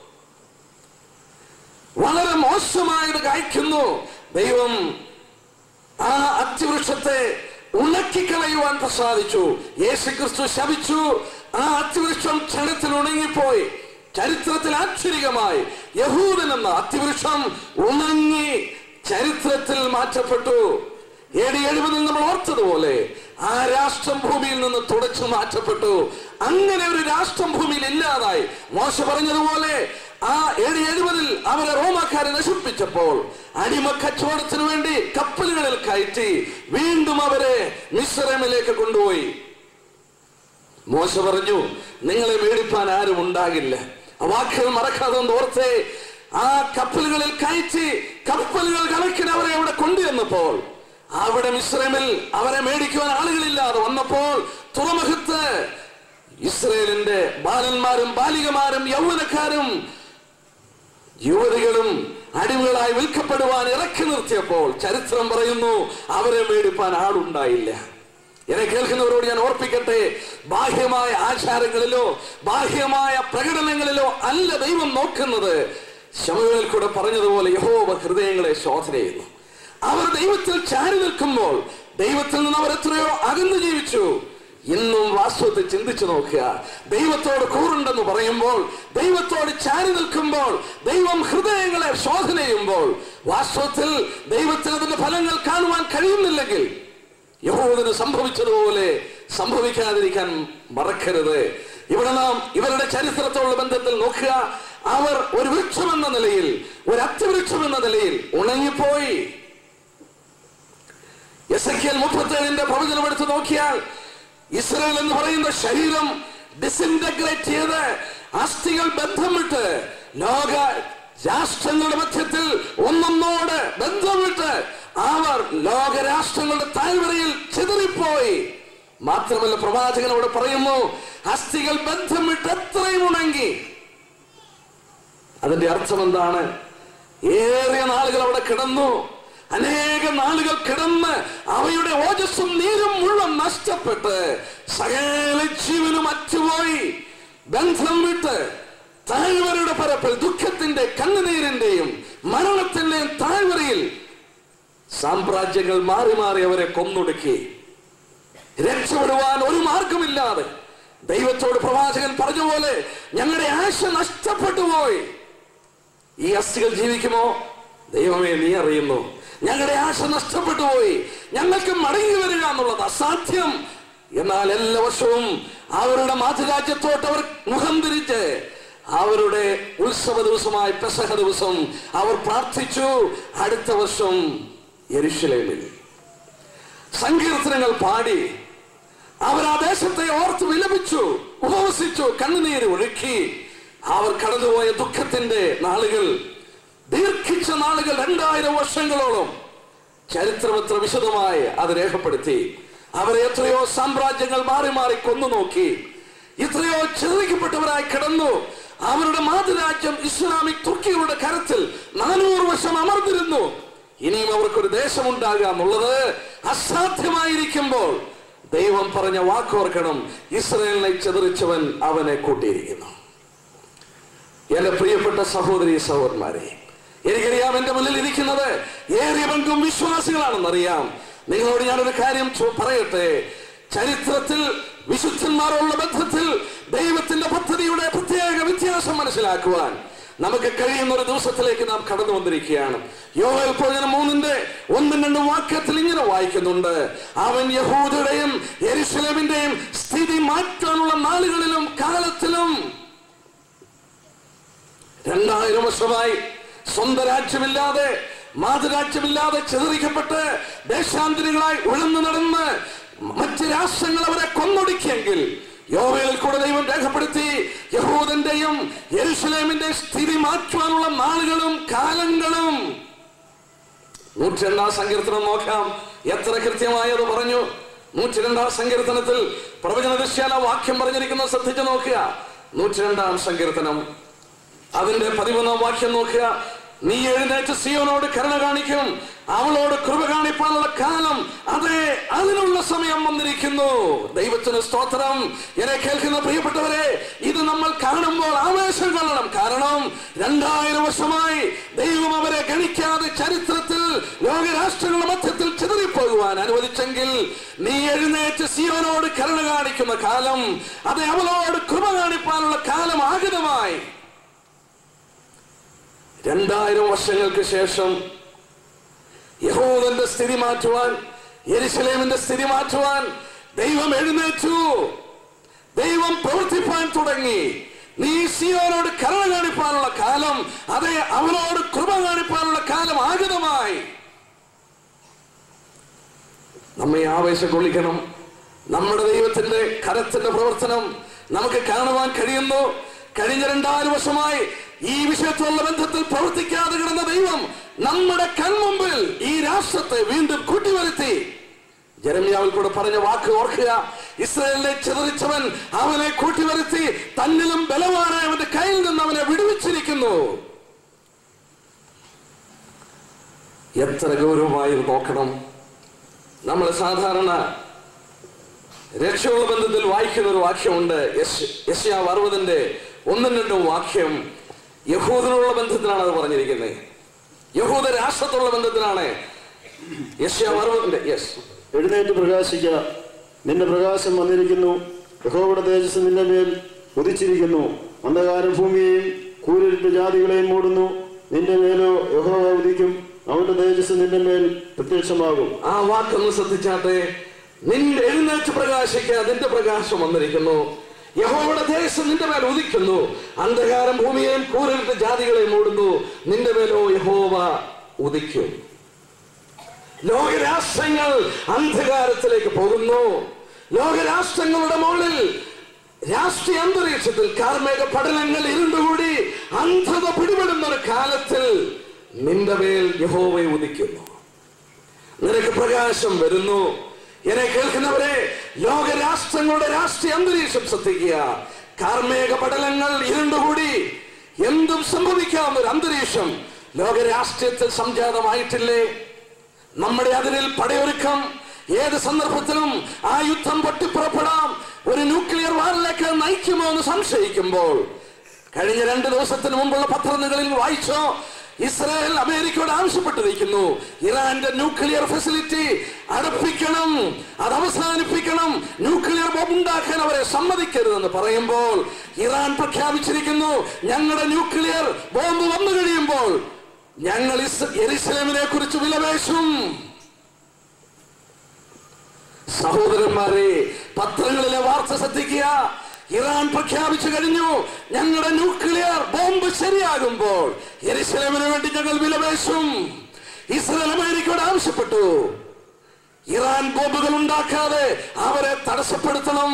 വളരെ മോശമായത് കായ്ക്കുന്നു ദൈവം ആ അത്തിവൃക്ഷത്തെ ഉണക്കിക്കളയുവാൻ പ്രസാദിച്ചു യേശു ക്രിസ്തു ശപിച്ചു ആ അത്തിവൃക്ഷം ക്ഷണത്തിൽ ഉണങ്ങിപ്പോയി ചരിത്രത്തിൽ ആശ്ചര്യമായി യഹൂദൻ എന്ന അത്തിവൃക്ഷം ഉണങ്ങി ചരിത്രത്തിൽ മാറ്റപ്പെട്ടു ഏഴ് എഴുപതിൽ നമ്മൾ ഓർത്തതുപോലെ ആ രാഷ്ട്രം ഭൂമിയിൽ നിന്ന് തുടച്ചു മാറ്റപ്പെട്ടു അങ്ങനെ ഒരു രാഷ്ട്രം ഭൂമിയിൽ ഇല്ലാതായി മോശ പറഞ്ഞതുപോലെ ആ ഏഴ് എഴുപതിൽ അവരെ റോമാക്കാരെ നശിപ്പിച്ചപ്പോൾ അടിമ കച്ചവടത്തിനു വേണ്ടി കപ്പലുകളിൽ കയറ്റി വീണ്ടും അവരെ മിശ്രമിലേക്ക് കൊണ്ടുപോയി മോശ പറഞ്ഞു നിങ്ങളെ മേടിപ്പാൻ ആരും ഉണ്ടാകില്ല ആ വാക്കുകൾ മറക്കാതെ ഒന്ന് ഓർത്തേ ആ കപ്പലുകളിൽ കയറ്റി കപ്പലുകൾ കണക്കിന് അവരെ അവിടെ കൊണ്ടുവന്നപ്പോൾ അവിടെ മിശ്രമിൽ അവരെ മേടിക്കുവാൻ ആളുകളില്ലാതെ വന്നപ്പോൾ തുറമുഖത്ത് ഇസ്രയേലിന്റെ ബാലന്മാരും ബാലികമാരും യൗവനക്കാരും യുവതികളും അടിമകളായി വിൽക്കപ്പെടുവാൻ ഇറക്കി നിർത്തിയപ്പോൾ ചരിത്രം പറയുന്നു അവരെ മേടിപ്പാൻ ആളുണ്ടായില്ല എന്നെ കേൾക്കുന്നവരോട് ഞാൻ ഓർപ്പിക്കട്ടെ ബാഹ്യമായ ആചാരങ്ങളിലോ ബാഹ്യമായ പ്രകടനങ്ങളിലോ അല്ല ദൈവം നോക്കുന്നത് ശമകളിൽ കൂടെ പറഞ്ഞതുപോലെ യഹോവ ഹൃദയങ്ങളെ ശോധന ചെയ്യുന്നു അവർ ദൈവത്തിൽ ചാരി നിൽക്കുമ്പോൾ ദൈവത്തിൽ നിന്ന് അവർ എത്രയോ അകന്നു ജീവിച്ചു ഇന്നും വാസ്തവത്തെ ചിന്തിച്ചു നോക്കുക ദൈവത്തോട് കൂറുണ്ടെന്ന് പറയുമ്പോൾ ദൈവത്തോട് ചാരി നിൽക്കുമ്പോൾ ദൈവം ഹൃദയങ്ങളെ ശോധന ചെയ്യുമ്പോൾ വാസ്തവത്തിൽ ദൈവത്തിന് അതിന്റെ ഫലങ്ങൾ കാണുവാൻ കഴിയുന്നില്ലെങ്കിൽ യഹൂദന് സംഭവിച്ചതുപോലെ സംഭവിക്കാതിരിക്കാൻ മറക്കരുത് ഇവിടെ നാം ഇവരുടെ ചരിത്രത്തോടുള്ള ബന്ധത്തിൽ നോക്കുക അവർ ഒരു വൃക്ഷം എന്ന നിലയിൽ ഒരു അത്യവൃക്ഷം എന്ന നിലയിൽ ഉണങ്ങിപ്പോയി എസ് എ മുപ്പത്തേഴിന്റെ പ്രവചനം എടുത്ത് നോക്കിയാൽ ഇസ്രായേൽ എന്ന് പറയുന്ന ശരീരം ഡിസിൻറ്റഗ്രേറ്റ് ചെയ്ത് അസ്ഥികൾ ബന്ധം വിട്ട് ലോക രാഷ്ട്രങ്ങളുടെ മധ്യത്തിൽ ഒന്നൊന്നോട് ബന്ധം വിട്ട് അവർ ലോക രാഷ്ട്രങ്ങളുടെ താഴ്വരയിൽ ചിതറിപ്പോയി മാത്രമല്ല പ്രവാചകനോട് പറയുന്നു അസ്ഥികൾ ബന്ധം വിട്ട് എത്രയും ഉണങ്ങി അതിന്റെ അർത്ഥം എന്താണ് ഏറിയ നാളുകൾ അവിടെ കിടന്നു അനേക നാളുകൾ കിടന്ന് അവയുടെ ഓജസ്സും നീരും മുഴുവൻ നഷ്ടപ്പെട്ട് സകല ജീവനും അറ്റുപോയി ബന്ധം വിട്ട് താഴ്വരയുടെ പരപ്പിൽ ദുഃഖത്തിന്റെ കണ്ണുനീരിന്റെയും മരണത്തിന്റെയും താഴ്വരയിൽ സാമ്രാജ്യങ്ങൾ മാറി മാറി അവരെ കൊന്നൊടുക്കി രക്ഷപ്പെടുവാൻ ഒരു മാർഗമില്ലാതെ ദൈവത്തോട് പ്രവാചകൻ പറഞ്ഞ പോലെ ഞങ്ങളുടെ ആശ നഷ്ടപ്പെട്ടു പോയി ഈ അസ്ഥികൾ ജീവിക്കുമോ ദൈവമേ നീ അറിയുന്നു ഞങ്ങളുടെ ആശ നഷ്ടപ്പെട്ടു പോയി ഞങ്ങൾക്ക് മടങ്ങി വരിക എന്നുള്ളത് അസാധ്യം എന്നാൽ എല്ലാ വർഷവും അവരുടെ മാതൃരാജ്യത്തോട്ട് അവർ മുഖം തിരിച്ച് അവരുടെ ഉത്സവ ദിവസമായ പെസഹ ദിവസം അവർ പ്രാർത്ഥിച്ചു അടുത്ത വർഷം യെരുശലേമിൽ സങ്കീർത്തനങ്ങൾ പാടി അവർ ആ ദേശത്തെ ഓർത്ത് വിലപിച്ചു ഉപവസിച്ചു കണ്ണുനീര് ഒഴുക്കി അവർ കടന്നുപോയ ദുഃഖത്തിന്റെ നാളുകൾ ദീർഘിച്ച നാളുകൾ രണ്ടായിരം വർഷങ്ങളോളം ചരിത്രം എത്ര വിശദമായി അത് രേഖപ്പെടുത്തി അവരെ എത്രയോ സാമ്രാജ്യങ്ങൾ മാറി മാറി കൊന്നു നോക്കി എത്രയോ ചിതറിക്കപ്പെട്ടവരായി കിടന്നു അവരുടെ മാതൃരാജ്യം ഇസ്ലാമിക് തുർക്കികളുടെ കരത്തിൽ നാനൂറ് വർഷം അമർന്നിരുന്നു ഇനിയും അവർക്കൊരു ദേശമുണ്ടാകുക എന്നുള്ളത് അസാധ്യമായിരിക്കുമ്പോൾ ദൈവം പറഞ്ഞ വാക്കോർക്കണം ഇസ്രയേലിനെ ചെതറിച്ചവൻ അവനെ കൂട്ടിയിരിക്കുന്നു എന്റെ പ്രിയപ്പെട്ട സഹോദരി സഹോദരന്മാരെ എനിക്കറിയാം എന്റെ മുന്നിൽ ഇരിക്കുന്നത് ഏറിയ പങ്കും വിശ്വാസികളാണെന്നറിയാം നിങ്ങളോട് ഞാനൊരു കാര്യം ചോ- പറയട്ടെ ചരിത്രത്തിൽ വിശുദ്ധന്മാരുള്ള ബന്ധത്തിൽ ദൈവത്തിന്റെ പദ്ധതിയുടെ പ്രത്യേക വ്യത്യാസം മനസ്സിലാക്കുവാൻ നമുക്ക് കഴിയുന്ന ഒരു ദിവസത്തിലേക്ക് നാം കടന്നു വന്നിരിക്കുകയാണ് യോഹൽ പ്രവചനം മൂന്നിന്റെ ഒന്നും രണ്ടും വാക്യത്തിൽ ഇങ്ങനെ വായിക്കുന്നുണ്ട് അവൻ യഹൂദയുടെയും യെരുശലേമിന്റെയും സ്ഥിതി മാറ്റാനുള്ള നാളുകളിലും കാലത്തിലും രണ്ടായിരം വർഷമായി സ്വന്തം രാജ്യമില്ലാതെ മാതൃരാജ്യമില്ലാതെ ചിതറിക്കപ്പെട്ട് ദേശാന്തരികളായി ഉഴന്നു നടന്ന് മറ്റ് രാഷ്ട്രങ്ങൾ അവരെ കൊന്നൊടുക്കിയെങ്കിൽ യോവയിൽ കൂടെ ദൈവം രേഖപ്പെടുത്തി യഹൂദന്റെയും യെരുസലേമിന്റെ സ്ഥിതി മാറ്റുവാനുള്ള നാളുകളും കാലങ്ങളും നൂറ്റി രണ്ടാം സങ്കീർത്തനം നോക്കാം എത്ര കൃത്യമായി അത് പറഞ്ഞു നൂറ്റി രണ്ടാം സങ്കീർത്തനത്തിൽ പ്രവചന ദൃശ്യാല വാക്യം പറഞ്ഞിരിക്കുന്നത് ശ്രദ്ധിച്ചു നോക്കുക നൂറ്റി രണ്ടാം സങ്കീർത്തനം അതിന്റെ പതിമൂന്നാം വാക്യം നോക്കുക നീ എഴുന്നേറ്റ് സിയോനോട് കരുണ കാണിക്കും അവളോട് കൃപ കാണിപ്പാനുള്ള കാലം അതെ അതിനുള്ള സമയം വന്നിരിക്കുന്നു ദൈവത്തിന് സ്തോത്രം എന്നെ കേൾക്കുന്ന പ്രിയപ്പെട്ടവരെ ഇത് നമ്മൾ കാണുമ്പോൾ ആവേശം കൊള്ളണം കാരണം രണ്ടായിരം വർഷമായി ദൈവം അവരെ ഗണിക്കാതെ ചരിത്രത്തിൽ ലോകരാഷ്ട്രങ്ങളുടെ മധ്യത്തിൽ ചിതറിപ്പോകുവാൻ അനുവദിച്ചെങ്കിൽ നീ എഴുന്നേറ്റ് സിയോനോട് കരുണ കാണിക്കുന്ന കാലം അതെ അവളോട് കൃപ കാണിപ്പാനുള്ള കാലം ആഗതമായി രണ്ടായിരം വർഷങ്ങൾക്ക് ശേഷം യഹൂദന്റെ സ്ഥിതി മാറ്റുവാൻ യെരുശലേമിന്റെ സ്ഥിതി മാറ്റുവാൻ ദൈവം എഴുന്നേറ്റു ദൈവം പ്രവർത്തിപ്പാൻ തുടങ്ങി നീ സിയോനോട് കരുണ കാണിപ്പാനുള്ള കാലം അതെ അവനോട് കൃപ കാണിപ്പാനുള്ള കാലം ആഗതമായി നമ്മെ ആവേശം കൊള്ളിക്കണം നമ്മുടെ ദൈവത്തിന്റെ കരത്തിന്റെ പ്രവർത്തനം നമുക്ക് കാണുവാൻ കഴിയുന്നു കഴിഞ്ഞ രണ്ടായിരം വർഷമായി ഈ വിഷയത്തിലുള്ള ബന്ധത്തിൽ പ്രവർത്തിക്കാതെ കിടന്ന ദൈവം നമ്മുടെ കൺമുമ്പിൽ ഈ രാഷ്ട്രത്തെ വീണ്ടും കൂട്ടിവരുത്തി ജരമ്യാവിൽ കൂടെ പറഞ്ഞ വാക്ക് ഓർക്കുക ഇസ്രായേലിനെ ചിതറിച്ചവൻ അവനെ കൂട്ടിവരുത്തി തന്നിലും ബലവാനായ അവന്റെ കയ്യിൽ നിന്ന് അവനെ വിടുവിച്ചിരിക്കുന്നു എത്ര ഗൗരവമായി ഇത് നോക്കണം നമ്മൾ സാധാരണ രക്ഷയുള്ള ബന്ധത്തിൽ വായിക്കുന്ന ഒരു വാക്യമുണ്ട് യശ്യാവ് അറുപതിന്റെ ഒന്നും രണ്ടും വാക്യം യഹൂദനുള്ള ബന്ധത്തിലാണ് അത് പറഞ്ഞിരിക്കുന്നത് യഹൂദ രാഷ്ട്രത്തുള്ള ബന്ധത്തിലാണ് യശ്യാവ് അറുപതിന്റെ യെസ് എഴുന്നേറ്റ് പ്രകാശിക്ക നിന്റെ പ്രകാശം വന്നിരിക്കുന്നു യഹോവയുടെ തേജസ് നിന്റെ മേൽ ഉദിച്ചിരിക്കുന്നു അന്ധകാരം ഭൂമിയെയും കൂരിട്ട് ജാതികളെയും മൂടുന്നു നിന്റെ മേലോ യഹോവ ഉദിക്കും അവന്റെ തേജസ് നിന്റെ മേൽ പ്രത്യക്ഷമാകും ആ വാക്കൊന്ന് ശ്രദ്ധിച്ചാട്ടെ നിന്റെ എഴുന്നേറ്റ് പ്രകാശിക്കുക നിന്റെ പ്രകാശം വന്നിരിക്കുന്നു യഹോവയുടെ ദേശം നിന്റെ മേൽ ഉദിക്കുന്നു അന്ധകാരം ഭൂമിയെയും കൂരിട്ട് ജാതികളെയും മൂടുന്നു നിന്റെ മേലോ യഹോവ ഉദിക്കും ലോകരാഷ്ട്രങ്ങൾ അന്ധകാരത്തിലേക്ക് പോകുന്നു ലോകരാഷ്ട്രങ്ങളുടെ മുകളിൽ രാഷ്ട്രീയ അന്തരീക്ഷത്തിൽ കാർമേക പഠനങ്ങൾ ഇരുണ്ടുകൂടി അന്ധത പിടിപെടുന്ന ഒരു കാലത്തിൽ നിന്റെ മേൽ യഹോവ ഉദിക്കുന്നു നിനക്ക് പ്രകാശം വരുന്നു എന്നെ കേൾക്കുന്നവരെ ലോകരാഷ്ട്രങ്ങളുടെ രാഷ്ട്രീയ അന്തരീക്ഷം ശ്രദ്ധിക്കുക കാർമേക പടലങ്ങൾ ഇരുണ്ടുകൂടി എന്തും സംഭവിക്കാവുന്ന ഒരു അന്തരീക്ഷം ലോകരാഷ്ട്രീയത്തിൽ സംജാതമായിട്ടില്ലേ നമ്മുടെ അതിരിൽ പടയൊരുക്കം ഏത് സന്ദർഭത്തിലും ആ യുദ്ധം പൊട്ടിപ്പുറപ്പെടാം ഒരു ന്യൂക്ലിയർ വാറിലേക്ക് നയിക്കുമോ എന്ന് സംശയിക്കുമ്പോൾ കഴിഞ്ഞ രണ്ട് ദിവസത്തിന് മുമ്പുള്ള പത്രങ്ങളിൽ വായിച്ചോ ഇസ്രായേൽ അമേരിക്കയോട് ആവശ്യപ്പെട്ടിരിക്കുന്നു ഇറാന്റെ ന്യൂക്ലിയർ ഫെസിലിറ്റി അടപ്പിക്കണം അത് അവസാനിപ്പിക്കണം ന്യൂക്ലിയർ ബോംബ് ഉണ്ടാക്കാൻ അവരെ സമ്മതിക്കരുതെന്ന് പറയുമ്പോൾ ഇറാൻ പ്രഖ്യാപിച്ചിരിക്കുന്നു ഞങ്ങളുടെ ന്യൂക്ലിയർ ബോംബ് വന്നു കഴിയുമ്പോൾ ഞങ്ങൾ ഇസ് എരിശലേമിനെ കുറിച്ച് വിലപേശും സഹോദരന്മാരെ പത്രങ്ങളിലെ വാർത്ത ശ്രദ്ധിക്കുക ഇറാൻ പ്രഖ്യാപിച്ചു കഴിഞ്ഞു ഞങ്ങളുടെ ന്യൂക്ലിയർ ബോംബ് ശരിയാകുമ്പോൾ എരിശലേമിന് വേണ്ടി ഞങ്ങൾ വിലപേശും ഇസ്രായേൽ അമേരിക്കയോട് ആവശ്യപ്പെട്ടു ഇറാൻ ബോംബുകൾ ഉണ്ടാക്കാതെ അവരെ തടസ്സപ്പെടുത്തണം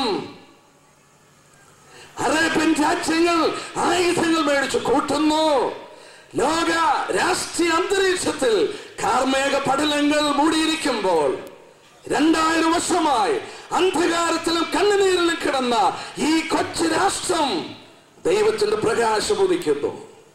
അറേബ്യൻ രാജ്യങ്ങൾ ആയുധങ്ങൾ മേടിച്ചു കൂട്ടുന്നു ലോക രാഷ്ട്രീയ അന്തരീക്ഷത്തിൽ കാർമേക പടലങ്ങൾ മൂടിയിരിക്കുമ്പോൾ രണ്ടായിരം വർഷമായി അന്ധകാരത്തിലും കണ്ണുനീരിലും കിടന്ന ഈ കൊച്ചു രാഷ്ട്രം ദൈവത്തിന്റെ പ്രകാശം ഉദിക്കുന്നു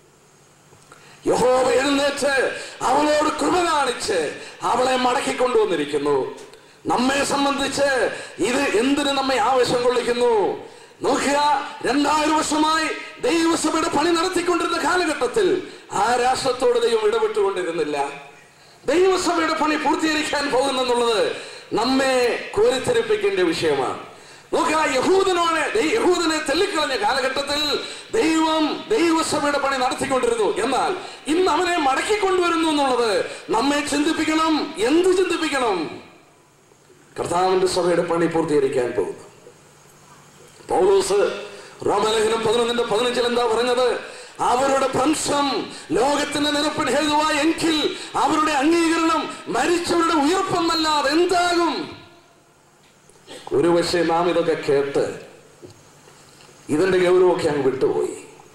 യഹോവ എഴുന്നേറ്റ് അവളോട് കൃപ കാണിച്ച് അവളെ മടക്കി കൊണ്ടുവന്നിരിക്കുന്നു നമ്മെ സംബന്ധിച്ച് ഇത് എന്തിനു നമ്മെ ആവശ്യം കൊള്ളിക്കുന്നു നോക്കുക രണ്ടായിരം വർഷമായി ദൈവസഭയുടെ പണി നടത്തിക്കൊണ്ടിരുന്ന കാലഘട്ടത്തിൽ ആ രാഷ്ട്രത്തോട് ദൈവം ഇടപെട്ടുകൊണ്ടിരുന്നില്ല ദൈവസഭയുടെ പണി പൂർത്തീകരിക്കാൻ പോകുന്നെന്നുള്ളത് നമ്മെ കോരിത്തെരിപ്പിക്കേണ്ട വിഷയമാണ് നോക്കുക യഹൂദനോട് ദൈ- യഹൂദനെ തെല്ലിക്കളഞ്ഞ കാലഘട്ടത്തിൽ ദൈവം ദൈവസഭയുടെ പണി നടത്തിക്കൊണ്ടിരുന്നു എന്നാൽ ഇന്ന് അവനെ മടക്കിക്കൊണ്ടുവരുന്നു എന്നുള്ളത് നമ്മെ ചിന്തിപ്പിക്കണം എന്ത് ചിന്തിപ്പിക്കണം കർത്താവിന്റെ സഭയുടെ പണി പൂർത്തീകരിക്കാൻ പോകുന്നു പൗലോസ് റോമലേഖനം പതിനൊന്നിന്റെ പതിനഞ്ചിൽ എന്താ പറഞ്ഞത് അവരുടെ ഭ്രംശം ലോകത്തിന്റെ നിരപ്പിന് ഹേതുവായി എങ്കിൽ അവരുടെ അംഗീകരണം മരിച്ചവരുടെ ഉയർപ്പെന്നല്ലാതെ എന്താകും ഒരുപക്ഷെ നാം ഇതൊക്കെ കേട്ട് ഇതിന്റെ ഗൗരവമൊക്കെ അങ്ങ് വിട്ടുപോയി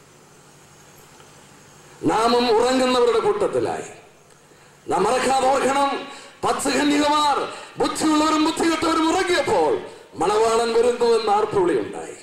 നാമും ഉറങ്ങുന്നവരുടെ കൂട്ടത്തിലായി നാം മറക്കാതെ ഓർക്കണം പത്ത് കന്യകമാർ ബുദ്ധിയുള്ളവരും ബുദ്ധികെട്ടവരും ഉറങ്ങിയപ്പോൾ മണവാളൻ വരുന്നു എന്ന് ആർപ്പുവിളി ഉണ്ടായി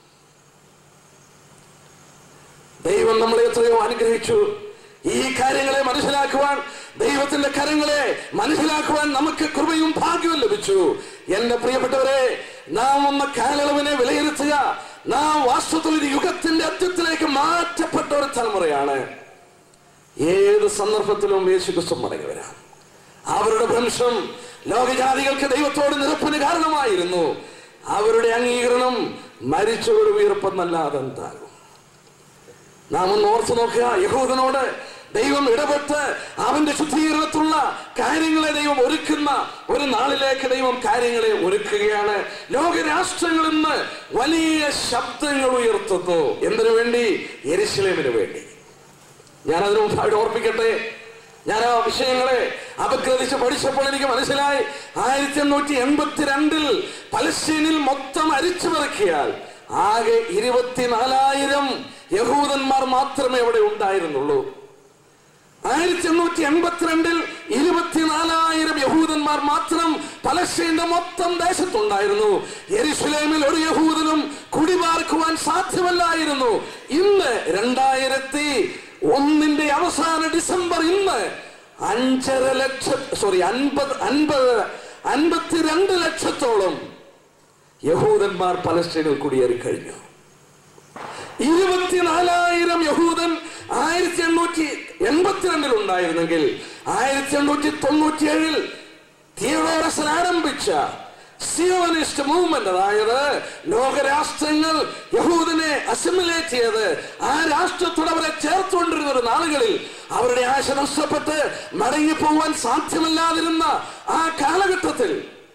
ദൈവം നമ്മളെ എത്രയോ അനുഗ്രഹിച്ചു ഈ കാര്യങ്ങളെ മനസ്സിലാക്കുവാൻ ദൈവത്തിന്റെ കരങ്ങളെ മനസ്സിലാക്കുവാൻ നമുക്ക് കൃപയും ഭാഗ്യവും ലഭിച്ചു എന്റെ പ്രിയപ്പെട്ടവരെ നാം ഒന്ന് കാലയളവിനെ വിലയിരുത്തുക നാം വാസ്തവത്തിൽ ഒരു യുഗത്തിന്റെ അത്യത്തിലേക്ക് മാറ്റപ്പെട്ട ഒരു തലമുറയാണ് ഏത് സന്ദർഭത്തിലും യേശു ക്രിസ്തു മടങ്ങി വരാം അവരുടെ ഭ്രംശം ലോകജാതികൾക്ക് ദൈവത്തോട് നിരപ്പിന് കാരണമായിരുന്നു അവരുടെ അംഗീകരണം മരിച്ചവരുടെ ഉയർപ്പെന്നല്ലാതെ എന്താകും നാം ഒന്ന് ഓർത്തു നോക്കുക യഹൂദനോട് ദൈവം ഇടപെട്ട് അവന്റെ ശുദ്ധീകരണത്തിലുള്ള കാര്യങ്ങളെ ദൈവം ഒരുക്കുന്ന ഒരു നാളിലേക്ക് ദൈവം കാര്യങ്ങളെ ഒരുക്കുകയാണ് ലോകരാഷ്ട്രങ്ങൾ ഇന്ന് വലിയ ശബ്ദങ്ങൾ ഉയർത്തുന്നു എന്തിനു വേണ്ടി എരിശിലേമിന് വേണ്ടി ഞാൻ അതിനു മുമ്പായിട്ട് ഓർപ്പിക്കട്ടെ ഞാൻ ആ വിഷയങ്ങളെ അപഗ്രഥിച്ച് പഠിച്ചപ്പോൾ എനിക്ക് മനസ്സിലായി ആയിരത്തി എണ്ണൂറ്റി എൺപത്തിരണ്ടിൽ പലസ്തീനിൽ മൊത്തം അരിച്ചു പെറുക്കിയാൽ ആകെ ഇരുപത്തിനാലായിരം യഹൂദന്മാർ മാത്രമേ അവിടെ ഉണ്ടായിരുന്നുള്ളൂ ആയിരത്തി ആയിരത്തി എണ്ണൂറ്റി എൺപത്തിരണ്ടിൽ ഇരുപത്തിനാലായിരം യഹൂദന്മാർ മാത്രം പലസ്തീന്റെ മൊത്തം ദേശത്തുണ്ടായിരുന്നു യെരുശലേമിൽ ഒരു യഹൂദനും കുടിപാർക്കുവാൻ സാധ്യമല്ലായിരുന്നു ഇന്ന് രണ്ടായിരത്തി ഒന്നിന്റെ അവസാന ഡിസംബർ ഇന്ന് അഞ്ചര ലക്ഷം സോറി അൻപത് അൻപത് അൻപത്തിരണ്ട് ലക്ഷത്തോളം യഹൂദന്മാർ പലസ്തീനിൽ കുടിയേറി കഴിഞ്ഞു ഇരുപത്തിനാലായിരം യഹൂദൻ ആയിരത്തി എണ്ണൂറ്റി എൺപത്തിരണ്ടിൽ ഉണ്ടായിരുന്നെങ്കിൽ ആയിരത്തി എണ്ണൂറ്റി തൊണ്ണൂറ്റിയേഴിൽ തിയോഡോറസൻ ആരംഭിച്ച സിയോണിസ്റ്റ് മൂവ്മെന്റ് അതായത് ലോകരാഷ്ട്രങ്ങൾ യഹൂദനെ അസിമുലേറ്റ് ചെയ്ത് ആ രാഷ്ട്രത്തോട് അവരെ ചേർത്തുകൊണ്ടിരുന്ന ഒരു നാളുകളിൽ അവരുടെ ആശ നഷ്ടപ്പെട്ട് മടങ്ങിപ്പോവാൻ സാധ്യമല്ലാതിരുന്ന ആ കാലഘട്ടത്തിൽ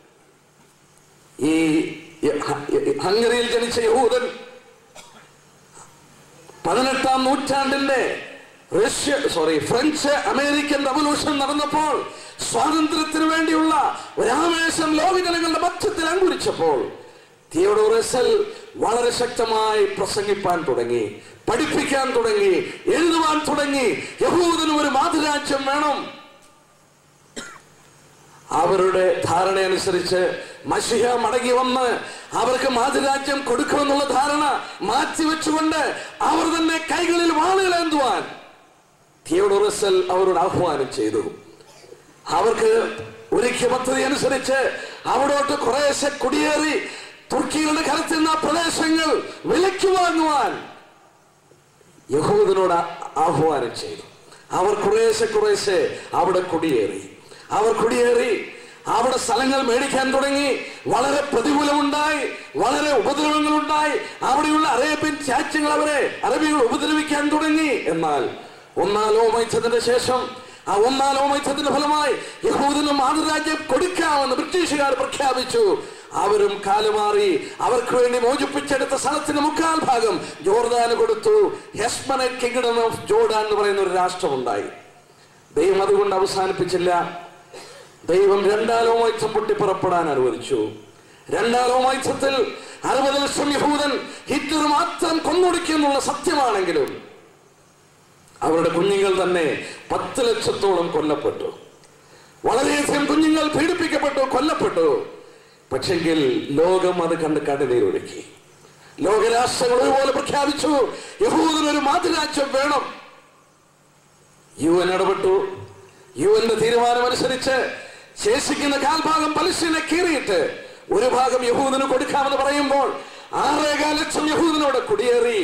ഈ ഹംഗറിയിൽ ജനിച്ച യഹൂദൻ പതിനെട്ടാം നൂറ്റാണ്ടിന്റെ Russia sorry French American revolution നടന്നപ്പോൾ സ്വാതന്ത്ര്യത്തിന് വേണ്ടിയുള്ള ഒരാവേശം ലോകജനങ്ങളുടെ മധ്യത്തിൽ അങ്കുരിച്ചപ്പോൾ തിയോഡോറസൽ വളരെ ശക്തമായി പ്രസംഗിപ്പാൻ തുടങ്ങി പഠിപ്പിക്കാൻ തുടങ്ങി എഴുതുവാൻ തുടങ്ങി യഹൂദന് ഒരു മാതൃരാജ്യം വേണം അവരുടെ ധാരണയനുസരിച്ച് മഷിഹ മടങ്ങി വന്ന് അവർക്ക് മാതൃരാജ്യം കൊടുക്കുമെന്നുള്ള ധാരണ മാറ്റിവെച്ചുകൊണ്ട് അവർ തന്നെ കൈകളിൽ വാളുകളേന്തുവാൻ തിയോഡോറസൽ അവരോട് ആഹ്വാനം ചെയ്തു അവർക്ക് ഒരുക്കിയ പദ്ധതി അനുസരിച്ച് അവിടോട്ട് കുറേശ്ശെ കുടിയേറി തുർക്കികളുടെ കരത്തിൽ നിന്ന് ആ പ്രദേശങ്ങൾ വിലയ്ക്ക് വാങ്ങുവാൻ യഹൂദനോട് ആഹ്വാനം ചെയ്തു അവർ കുറേശ്ശെ കുറേശ്ശെ അവിടെ കുടിയേറി അവർ കുടിയേറി അവിടെ സ്ഥലങ്ങൾ മേടിക്കാൻ തുടങ്ങി വളരെ പ്രതികൂലമുണ്ടായി വളരെ ഉപദ്രവങ്ങളുണ്ടായി അവിടെയുള്ള അറേബ്യൻ രാജ്യങ്ങൾ അവരെ അറബികൾ ഉപദ്രവിക്കാൻ തുടങ്ങി എന്നാൽ ഒന്നാം ലോകമൈത്യത്തിന്റെ ശേഷം ആ ഒന്നാം ലോകമൈത്യത്തിന്റെ ഫലമായി യഹൂദന് മാതൃരാജ്യം കൊടുക്കാമെന്ന് ബ്രിട്ടീഷുകാർ പ്രഖ്യാപിച്ചു അവരും കാലുമാറി അവർക്ക് വേണ്ടി മോചിപ്പിച്ചെടുത്ത സ്ഥലത്തിന്റെ മുക്കാൽ ഭാഗം ജോർദാന് കൊടുത്തു ഹെസ്മനറ്റ് കിങ്ഡം ഓഫ് ജോർഡാൻ എന്ന് പറയുന്ന ഒരു രാഷ്ട്രമുണ്ടായി ദൈവം അതുകൊണ്ട് അവസാനിപ്പിച്ചില്ല ദൈവം രണ്ടാം ലോകമൈത്യം പൊട്ടി പുറപ്പെടാൻ അനുവദിച്ചു രണ്ടാം ലോകമൈത്യത്തിൽ അറുപത് ലക്ഷം യഹൂദൻ ഹിറ്റ്ലർ മാത്രം കൊന്നൊടുക്കിയെന്നുള്ള സത്യമാണെങ്കിലും അവരുടെ കുഞ്ഞുങ്ങൾ തന്നെ പത്ത് ലക്ഷത്തോളം കൊല്ലപ്പെട്ടു വളരെയധികം കുഞ്ഞുങ്ങൾ പീഡിപ്പിക്കപ്പെട്ടു കൊല്ലപ്പെട്ടു പക്ഷെങ്കിൽ ലോകം അത് കണ്ട് കണ്ണുനീരൊഴുക്കി ലോകരാഷ്ട്രങ്ങൾ ഒരുപോലെ പ്രഖ്യാപിച്ചു യഹൂദന് ഒരു മാതൃരാജ്യം വേണം യു എൻ ഇടപെട്ടു യു എന്റെ തീരുമാനമനുസരിച്ച് ശേഷിക്കുന്ന കാൽഭാഗം പലസ്തീനെ കീറിയിട്ട് ഒരു ഭാഗം യഹൂദന് കൊടുക്കാമെന്ന് പറയുമ്പോൾ ആറേകാൽ ലക്ഷം യഹൂദനോട് കുടിയേറി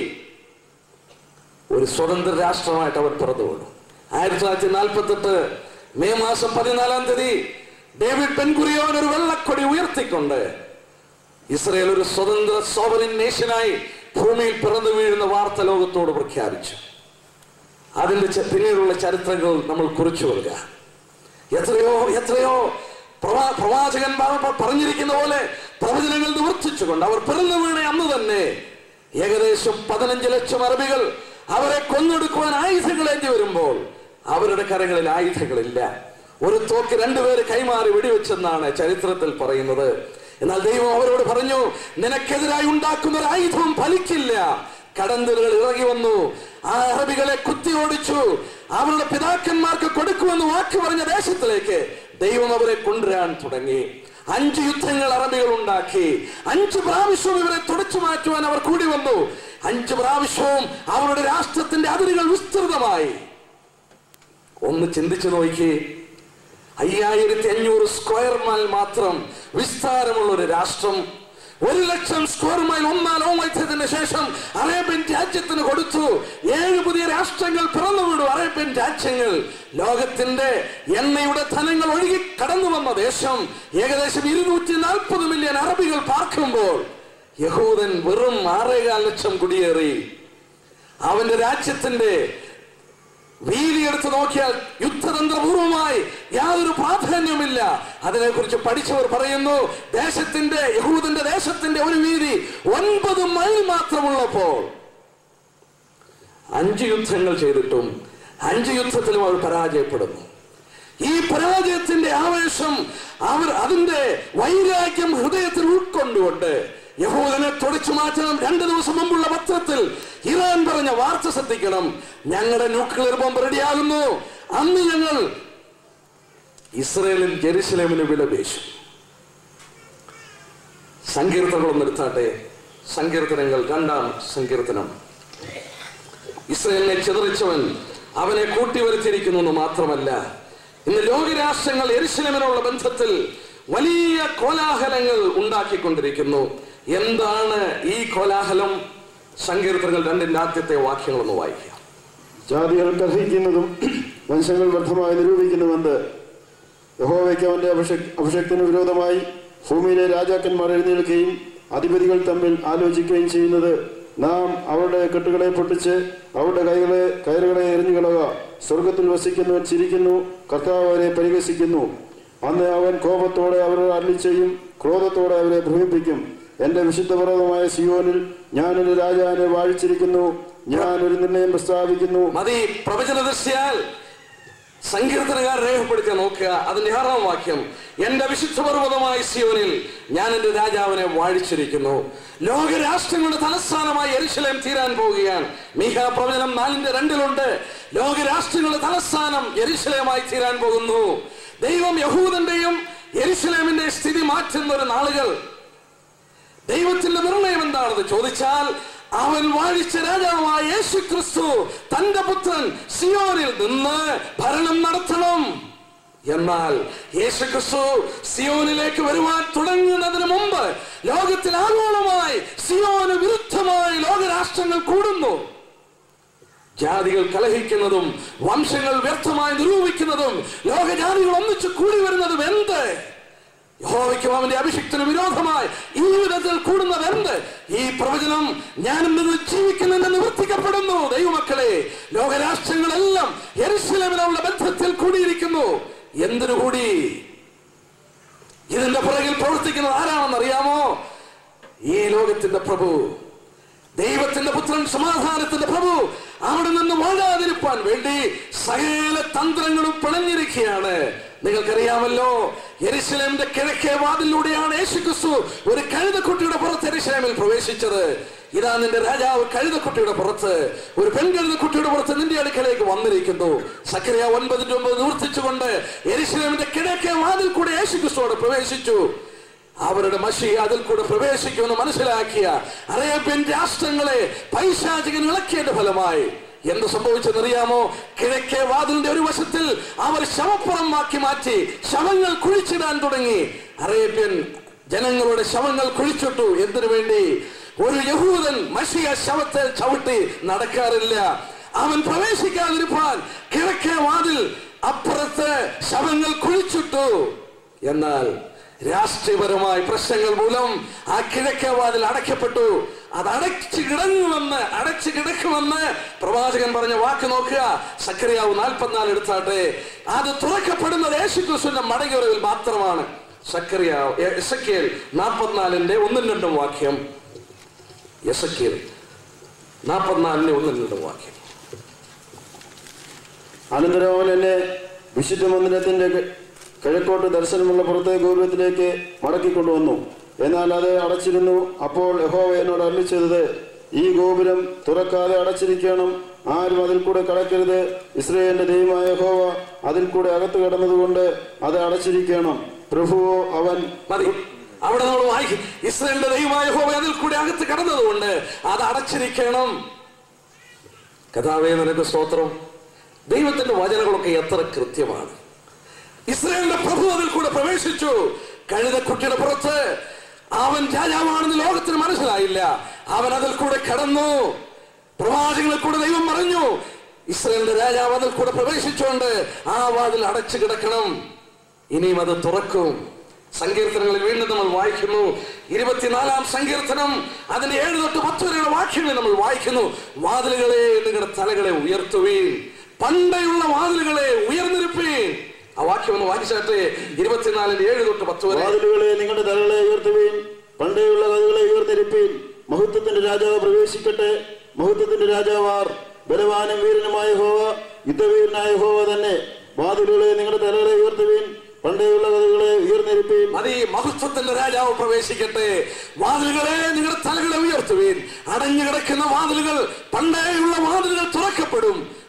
ഒരു സ്വതന്ത്ര രാഷ്ട്രമായിട്ട് അവർ പിറന്നു വീണു ആയിരത്തി തൊള്ളായിരത്തി നാൽപ്പത്തി എട്ട് മെയ് മാസം പതിനാലാം തീയതി ഡേവിഡ് പെൻകുറിയോൻ ഒരു വെള്ളക്കൊടി ഉയർത്തിക്കൊണ്ട് ഇസ്രയേൽ ഒരു സ്വതന്ത്ര സോവറിൻ നേഷനായി ഭൂമിയിൽ പിറന്നു വീഴുന്ന വാർത്ത ലോകത്തോട് പ്രഖ്യാപിച്ചു അതിന്റെ ച- പിന്നീടുള്ള ചരിത്രങ്ങൾ നമ്മൾ കുറിച്ചു കൊടുക്കുക എത്രയോ എത്രയോ പ്രവാ- പ്രവാചകൻ പ- പറഞ്ഞിരിക്കുന്ന പോലെ പ്രവചനങ്ങൾ നിവർത്തിച്ചുകൊണ്ട് അവർ പിറന്നു വീണ അന്ന് തന്നെ ഏകദേശം പതിനഞ്ച് ലക്ഷം അറബികൾ അവരെ കൊന്നെടുക്കുവാൻ ആയുധങ്ങളേന്തി വരുമ്പോൾ അവരുടെ കരങ്ങളിൽ ആയുധങ്ങളില്ല ഒരു തോക്ക് രണ്ടുപേര് കൈമാറി വെടിവെച്ചെന്നാണ് ചരിത്രത്തിൽ പറയുന്നത് എന്നാൽ ദൈവം അവരോട് പറഞ്ഞു നിനക്കെതിരായി ഉണ്ടാക്കുന്ന ഒരു ആയുധവും ഫലിക്കില്ല കടന്തലുകൾ ഇറങ്ങി വന്നു ആ അറബികളെ കുത്തി ഓടിച്ചു അവരുടെ പിതാക്കന്മാർക്ക് കൊടുക്കുമെന്ന് വാക്ക് പറഞ്ഞ ദേശത്തിലേക്ക് ദൈവം അവരെ കൊണ്ടുവരാൻ തുടങ്ങി അഞ്ച് യുദ്ധങ്ങൾ അറബികൾ ഉണ്ടാക്കി അഞ്ച് പ്രാവശ്യവും ഇവരെ തുടച്ചു മാറ്റുവാൻ അവർ കൂടി വന്നു അഞ്ച് പ്രാവശ്യവും അവരുടെ രാഷ്ട്രത്തിന്റെ അതിരുകൾ വിസ്തൃതമായി ഒന്ന് ചിന്തിച്ചു നോക്കി അയ്യായിരത്തി അഞ്ഞൂറ് സ്ക്വയർ മൈൽ മാത്രം വിസ്താരമുള്ള ഒരു രാഷ്ട്രം ഒരു ലക്ഷം സ്ക്വയർ മൈൽ ഒന്നാം ലോകമൈത്യത്തിന് ശേഷം അറേബ്യൻ രാജ്യത്തിന് കൊടുത്തു ഏഴ് പുതിയ രാഷ്ട്രങ്ങൾ പിറന്നു വീണു അറേബ്യൻ രാജ്യങ്ങൾ ലോകത്തിന്റെ എണ്ണയുടെ ധനങ്ങൾ ഒഴുകി കടന്നു വന്ന ദേശം ഏകദേശം ഇരുന്നൂറ്റി നാൽപ്പത് മില്യൺ അറബികൾ പാർക്കുമ്പോൾ യഹൂദൻ വെറും ആറേകാൽ ലക്ഷം കുടിയേറി അവന്റെ രാജ്യത്തിന്റെ വീതിയെടുത്ത് നോക്കിയാൽ യുദ്ധതന്ത്രപൂർവമായി യാതൊരു പ്രാധാന്യമില്ല അതിനെക്കുറിച്ച് പഠിച്ചവർ പറയുന്നു ദേശത്തിന്റെ യഹൂദന്റെ ദേശത്തിന്റെ ഒരു വീതി ഒൻപത് മൈൽ മാത്രമുള്ളപ്പോൾ അഞ്ച് യുദ്ധങ്ങൾ ചെയ്തിട്ടും അഞ്ച് യുദ്ധത്തിലും അവർ പരാജയപ്പെടുന്നു ഈ പരാജയത്തിന്റെ ആവേശം അവർ അതിന്റെ വൈരാഗ്യം ഹൃദയത്തിൽ ഉൾക്കൊണ്ടുകൊണ്ട് യഹൂദനെ തുടച്ചു മാറ്റണം രണ്ടു ദിവസം മുമ്പുള്ള പത്രത്തിൽ ഇറാൻ പറഞ്ഞ വാർത്ത ശ്രദ്ധിക്കണം ഞങ്ങളുടെ ന്യൂക്ലിയർ ബോംബ് റെഡിയാകുന്നു അന്ന് ഞങ്ങൾ ഇസ്രയേലിൽ ജെറുസലേമിന് വിലപേശും സങ്കീർത്തനങ്ങളൊന്നും എടുത്താട്ടെ സങ്കീർത്തനങ്ങൾ രണ്ടാം സങ്കീർത്തനം ഇസ്രയേലിനെ ചിതറിച്ചവൻ അവനെ കൂട്ടിവരുത്തിയിരിക്കുന്നു എന്ന് മാത്രമല്ല ഇന്ന് ലോകരാഷ്ട്രങ്ങൾ എരിശിലമിനുള്ള ബന്ധത്തിൽ വലിയ കോലാഹലങ്ങൾ ഉണ്ടാക്കിക്കൊണ്ടിരിക്കുന്നു എന്താണ് ഈ കോലാഹലം സങ്കീർത്തനങ്ങൾ രണ്ടിന്റെ ആദ്യത്തെ വാക്യങ്ങളൊന്ന് വായിക്കാം ജാതികൾ കർഹിക്കുന്നതും വംശങ്ങൾ വ്യർത്ഥമായി നിരൂപിക്കുന്നുമെന്ന് യഹോവയ്ക്ക് അവന്റെ അഭിഷക് അഭിഷക്തിന് വിരോധമായി ഭൂമിയിലെ രാജാക്കന്മാർ എഴുന്നേൽക്കുകയും അധിപതികൾ തമ്മിൽ ആലോചിക്കുകയും ചെയ്യുന്നത് നാം അവരുടെ കെട്ടുകളെ പൊട്ടിച്ച് അവരുടെ കൈകളെ കയറുകളെ എറിഞ്ഞു കളക സ്വർഗത്തിൽ വസിക്കുന്നവൻ ചിരിക്കുന്നു കർത്താവ് അവരെ പരിഹസിക്കുന്നു അന്ന് അവൻ കോപത്തോടെ അവരെ അരളി ചെയ്യും ക്രോധത്തോടെ അവരെ ഭ്രമിപ്പിക്കും എന്റെ വിശുദ്ധ പർവ്വതമായ സിയോനിൽ ഞാൻ ഒരു രാജാവിനെ വാഴിച്ചിരിക്കുന്നു ഞാൻ ഒരു നിർണയം പ്രസ്താവിക്കുന്നു മതി പ്രവചന ദൃശ്യാൽ സങ്കീർത്തനകാർ രേഖപ്പെടുത്തി നോക്കുക അതിന്റെ ആറാം വാക്യം എന്റെ വിശുദ്ധ പർവ്വതമായ സിയോനിൽ ഞാൻ എന്റെ രാജാവിനെ വാഴിച്ചിരിക്കുന്നു ലോകരാഷ്ട്രങ്ങളുടെ തലസ്ഥാനമായി എരിശിലേം തീരാൻ പോവുകയാണ് മീഹ പ്രവചനം നാലിന്റെ രണ്ടിലുണ്ട് ലോകരാഷ്ട്രങ്ങളുടെ തലസ്ഥാനം എരിശിലേമായി തീരാൻ പോകുന്നു ദൈവം യഹൂദന്റെയും എരിശിലേമിന്റെ സ്ഥിതി മാറ്റുന്ന ഒരു നാളുകൾ ദൈവത്തിന്റെ നിർണയം എന്താണെന്ന് ചോദിച്ചാൽ അവൻ വാഴിച്ച രാജാവായ യേശു ക്രിസ്തു തന്റെ പുത്രൻ സിയോനിൽ നിന്ന് ഭരണം നടത്തണം എന്നാൽ യേശു ക്രിസ്തു സിയോനിലേക്ക് വരുവാൻ തുടങ്ങുന്നതിന് മുമ്പ് ലോകത്തിൽ ആഗോളമായി സിയോന് വിരുദ്ധമായി ലോകരാഷ്ട്രങ്ങൾ കൂടുന്നു ജാതികൾ കലഹിക്കുന്നതും വംശങ്ങൾ വ്യർത്ഥമായി നിരൂപിക്കുന്നതും ലോകജാതികൾ ഒന്നിച്ചു കൂടി വരുന്നതും എന്ത് യഹോവയ്ക്കും അവന്റെ അഭിഷിക്തന് വിരോധമായി ഈ വിധത്തിൽ കൂടുന്നത് എന്ത് ഈ പ്രവചനം ഞാനും നിങ്ങൾ ജീവിക്കുന്നതിന് നിവർത്തിക്കപ്പെടുന്നു ദൈവമക്കളെ ലോകരാഷ്ട്രങ്ങളെല്ലാം യെരുശലേമിനുള്ള ബന്ധത്തിൽ കൂടിയിരിക്കുന്നു എന്തിനു കൂടി ഇതിന്റെ പുറകിൽ പ്രവർത്തിക്കുന്നത് ആരാണെന്ന് അറിയാമോ ഈ ലോകത്തിന്റെ പ്രഭു ദൈവത്തിന്റെ പുത്രൻ സമാധാനത്തിന്റെ പ്രഭു അവിടെ നിന്ന് വാഴാതിരിപ്പാൻ വേണ്ടി സകല തന്ത്രങ്ങളും പിണഞ്ഞിരിക്കുകയാണ് നിങ്ങൾക്കറിയാമല്ലോ എരിശിലേമിന്റെ കിഴക്കേ വാതിലൂടെയാണ് യേശുക്രിസ്തു ഒരു കഴുതക്കുട്ടിയുടെ പുറത്ത് എരിശിലേമിൽ പ്രവേശിച്ചത് ഇതാ നിന്റെ രാജാവ് കഴുതക്കുട്ടിയുടെ പുറത്ത് ഒരു പെൺകഴുതക്കുട്ടിയുടെ പുറത്ത് നിന്റെ അടുക്കലേക്ക് വന്നിരിക്കുന്നു സക്കറിയ ഒൻപതിന്റെ ഒമ്പത് നിവർത്തിച്ചുകൊണ്ട് എരിശിലേമിന്റെ കിഴക്കേ വാതിൽ കൂടെ യേശുക്രിസ്തുവോട് പ്രവേശിച്ചു അവരുടെ മഷി അതിൽ കൂടെ പ്രവേശിക്കുമെന്ന് മനസ്സിലാക്കിയ അറേബ്യൻ രാഷ്ട്രങ്ങളെ പൈശാചികൻ ഇളക്കിയതിന്റെ ഫലമായി എന്ത് സംഭവിച്ചെന്നറിയാമോ കിഴക്കേ വാതിലിന്റെ ഒരു വശത്തിൽ അവർ ശവപ്പുറമാക്കി മാറ്റി ശവങ്ങൾ കുഴിച്ചിടാൻ തുടങ്ങി അറേബ്യൻ ജനങ്ങളുടെ ശവങ്ങൾ കുഴിച്ചിട്ടു എന്തിനു വേണ്ടി ഒരു യഹൂദൻ മഷിയ ശവത്തെ ചവിട്ടി നടക്കാറില്ല അവൻ പ്രവേശിക്കാതിരിപ്പാൻ കിഴക്കേ വാതിൽ അപ്പുറത്ത് ശവങ്ങൾ കുഴിച്ചിട്ടു എന്നാൽ രാഷ്ട്രീയപരമായ പ്രശ്നങ്ങൾ മൂലം ആ കിഴക്കേ വാതിൽ അടയ്ക്കപ്പെട്ടു അത് അടച്ചു കിടങ്ങുമെന്ന് അടച്ചു കിടക്കുമെന്ന് പ്രവാചകൻ പറഞ്ഞ വാക്ക് നോക്കുക സക്കറിയാവ് നാൽപ്പത്തിനാല് എടുത്താട്ടെ അത് തുറക്കപ്പെടുന്നത് യേശുക്രിസ്തുവിന്റെ മടങ്ങിവരവിൽ മാത്രമാണ് സക്കറിയാവ് എസക്കേൽ നാൽപ്പത്തിനാലിന്റെ ഒന്നും രണ്ടും വാക്യം എസക്കേൽ നാൽപ്പത്തിനാലിന്റെ ഒന്നും രണ്ടും വാക്യം അനന്തരം അവൻ എന്നെ വിശുദ്ധ മന്ദിരത്തിന്റെ കി- കിഴക്കോട്ട് ദർശനമുള്ള പുറത്തെ ഗോപുരത്തിലേക്ക് മടക്കിക്കൊണ്ടുവന്നു എന്നാൽ അത് അടച്ചിരുന്നു അപ്പോൾ യഹോവ എന്നോട് അരളി ചെയ്തത് ഈ ഗോപുരം തുറക്കാതെ അടച്ചിരിക്കണം ആരും അതിൽ കൂടെ കടക്കരുത് ഇസ്രയേലിന്റെ ദൈവമായ യഹോവ അതിൽ കൂടെ അകത്ത് കടന്നതുകൊണ്ട് അത് അടച്ചിരിക്കണം പ്രഭുവോ അവൻ മതി അവിടെ നമ്മൾ വായിക്കും ഇസ്രയേലിന്റെ ദൈവമായ ഹോവ അതിൽ കൂടി അകത്ത് കടന്നതുകൊണ്ട് അത് അടച്ചിരിക്കണം കഥാവേ നിനക്ക് സ്തോത്രം ദൈവത്തിന്റെ വചനങ്ങളൊക്കെ എത്ര കൃത്യമാണ് ഇസ്രയേലിന്റെ പ്രഭു അതിൽ കൂടെ പ്രവേശിച്ചു കഴുതക്കുട്ടിയുടെ പുറത്ത് അവൻ രാജാവാണെന്ന് ലോകത്തിന് മനസ്സിലായില്ല അവൻ അതിൽ കൂടെ കടന്നു പ്രവാചകങ്ങളിൽ കൂടെ ദൈവം പറഞ്ഞു ഇസ്രയേലിന്റെ രാജാവ് അതിൽ കൂടെ പ്രവേശിച്ചുകൊണ്ട് ആ വാതിൽ അടച്ചു കിടക്കണം ഇനിയും അത് തുറക്കും സങ്കീർത്തനങ്ങളിൽ വീണ്ടും നമ്മൾ വായിക്കുന്നു ഇരുപത്തിനാലാം സങ്കീർത്തനം അതിന്റെ ഏഴ് തൊട്ട് പത്ത് വരെയുള്ള വാക്യങ്ങൾ നമ്മൾ വായിക്കുന്നു വാതിലുകളെ നിങ്ങളുടെ തലകളെ ഉയർത്തുവീൻ പണ്ടയുള്ള വാതിലുകളെ ഉയർന്നിരുപ്പീൻ ആ വാക്യം ഒന്ന് വായിച്ചാട്ടെ ഇരുപത്തിനാലിന്റെ ഏഴ് തൊട്ട് പത്ത് വരെ വാതിലുകളെ നിങ്ങളുടെ തലകളെ ഉയർത്തുവീൻ പണ്ടേയുള്ള കഥകളെ ഉയർത്തിരിപ്പീൻ മഹത്വത്തിന്റെ രാജാവ് പ്രവേശിക്കട്ടെ മഹത്വത്തിന്റെ രാജാവാർ ബലവാനും വീരനുമായ ഹോവ യുദ്ധവീരനായ ഹോവ തന്നെ വാതിലുകളെ നിങ്ങളുടെ തലകളെ ഉയർത്തുവീൻ പണ്ടേയുള്ള കഥകളെ ഉയർന്നിരിപ്പീൻ മതി മഹത്വത്തിന്റെ രാജാവ് പ്രവേശിക്കട്ടെ വാതിലുകളെ നിങ്ങളുടെ തലകളെ ഉയർത്തുവീൻ അടഞ്ഞു കിടക്കുന്ന വാതിലുകൾ പണ്ടേയുള്ള വാതിലുകൾ തുറക്കപ്പെടും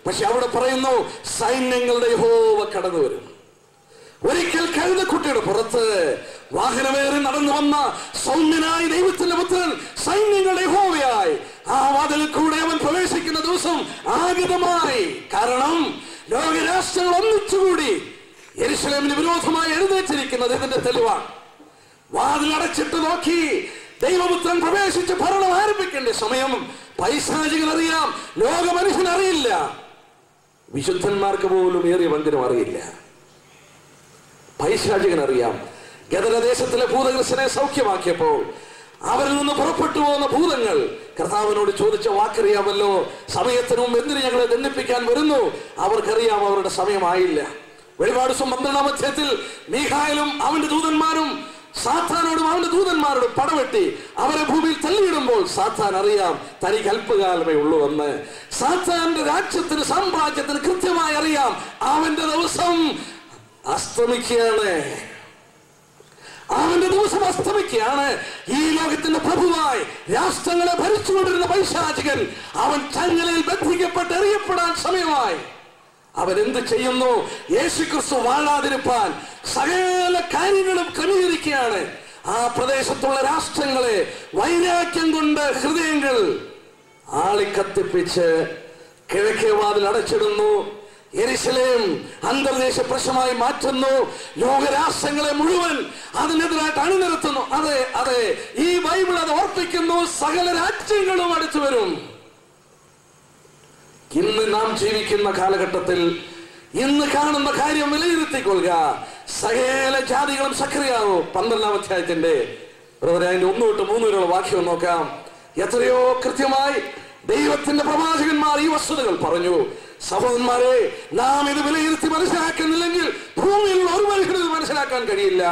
പക്ഷെ അവിടെ പറയുന്നു സൈന്യങ്ങളുടെ യഹോവ കടന്നു വരും ഒരിക്കൽ കഴുതക്കുട്ടിയുടെ പുറത്ത് വാഹനമേറി നടന്നു വന്ന സൗമ്യനായ ദൈവത്തിന്റെ പുത്രൻ സൈന്യങ്ങളുടെ ഹോവയായി ആ വാതിലിൽ കൂടെ അവൻ പ്രവേശിക്കുന്ന ദിവസം ആഗതമായി കാരണം ലോകരാഷ്ട്രങ്ങൾ ഒന്നിച്ചുകൂടി യെരുശലേമിന് വിരോധമായി എഴുന്നേറ്റിരിക്കുന്നത് ഇതിന്റെ തെളിവാണ് വാതിലടച്ചിട്ട് നോക്കി ദൈവപുത്രൻ പ്രവേശിച്ച് ഭരണം ആരംഭിക്കേണ്ട സമയം പൈശാചികൻ അറിയാം ലോക മനുഷ്യൻ അറിയില്ല വിശുദ്ധന്മാർക്ക് പോലും ഏറിയ പങ്കിനും അറിയില്ല പൈശാചികൻ അറിയാം ഗദരദേശത്തിലെ ഭൂതകൃഷ്ണനെ സൗഖ്യമാക്കിയപ്പോൾ അവരിൽ നിന്ന് പുറപ്പെട്ടു പോകുന്ന ഭൂതങ്ങൾ കർത്താവിനോട് ചോദിച്ച വാക്കറിയാമല്ലോ സമയത്തിനും എന്തിന് ഞങ്ങളെ ദണ്ഡിപ്പിക്കാൻ വരുന്നു അവർക്കറിയാം അവരുടെ സമയമായില്ല വെളിപാട് ദിവസം പന്ത്രണ്ടാം അധ്യായത്തിൽ മീഖായലും അവന്റെ ദൂതന്മാരും സാത്താനോടും അവന്റെ ദൂതന്മാരോടും പടവെട്ടി അവരെ ഭൂമിയിൽ തള്ളിയിടുമ്പോൾ സാത്താൻ അറിയാം തനിക്ക് അല്പകാലമേ ഉള്ളൂ എന്ന് സാത്താന്റെ രാജ്യത്തിന് സാമ്രാജ്യത്തിന് കൃത്യമായി അറിയാം അവന്റെ ദിവസം അസ്തമിക്കുകയാണ് അവന്റെ ദിവസം അസ്തമിക്കുകയാണ് ഈ ലോകത്തിന്റെ പ്രഭുവായി രാഷ്ട്രങ്ങളെ ഭരിച്ചുകൊണ്ടിരുന്ന പൈശാചികൻ അവൻ ചങ്ങലയിൽ ബന്ധിക്കപ്പെട്ട് എറിയപ്പെടാൻ സമയമായി അവൻ എന്ത് ചെയ്യുന്നു യേശുക്രിസ്തു വാഴാതിരിപ്പാൻ സകല കാര്യങ്ങളും ക്രമീകരിക്കുകയാണ് ആ പ്രദേശത്തുള്ള രാഷ്ട്രങ്ങളെ വൈരാഗ്യം കൊണ്ട് ഹൃദയങ്ങൾ ആളിക്കത്തിപ്പിച്ച് കിഴക്കേ വാതിൽ അടച്ചിടുന്നു എരിശലേം അന്തർദേശ പ്രശ്നമായി മാറ്റുന്നു ലോകരാഷ്ട്രങ്ങളെ മുഴുവൻ അതിനെതിരായിട്ട് അണിനിരത്തുന്നു അതെ അതെ ഈ ബൈബിൾ അത് ഓർപ്പിക്കുന്നു സകല രാജ്യങ്ങളും അടുത്തു വരും ഇന്ന് നാം ജീവിക്കുന്ന കാലഘട്ടത്തിൽ ഇന്ന് കാണുന്ന കാര്യം വിലയിരുത്തിക്കൊള്ളുക സകല ജാതികളും സക്രിയാവോ പന്ത്രണ്ടാം അധ്യായത്തിന്റെ ബ്രദറെ, അതിന്റെ ഒന്ന് തൊട്ട് മൂന്ന് വരെയുള്ള വാക്യം നോക്കാം എത്രയോ കൃത്യമായി ദൈവത്തിന്റെ പ്രവാചകന്മാർ ഈ വസ്തുതകൾ പറഞ്ഞു സഹോദരന്മാരെ നാം ഇത് വിലയിരുത്തി മനസ്സിലാക്കുന്നില്ലെങ്കിൽ ഭൂമിയിലുള്ള ഒരു മനുഷ്യനും ഇത് മനസ്സിലാക്കാൻ കഴിയില്ല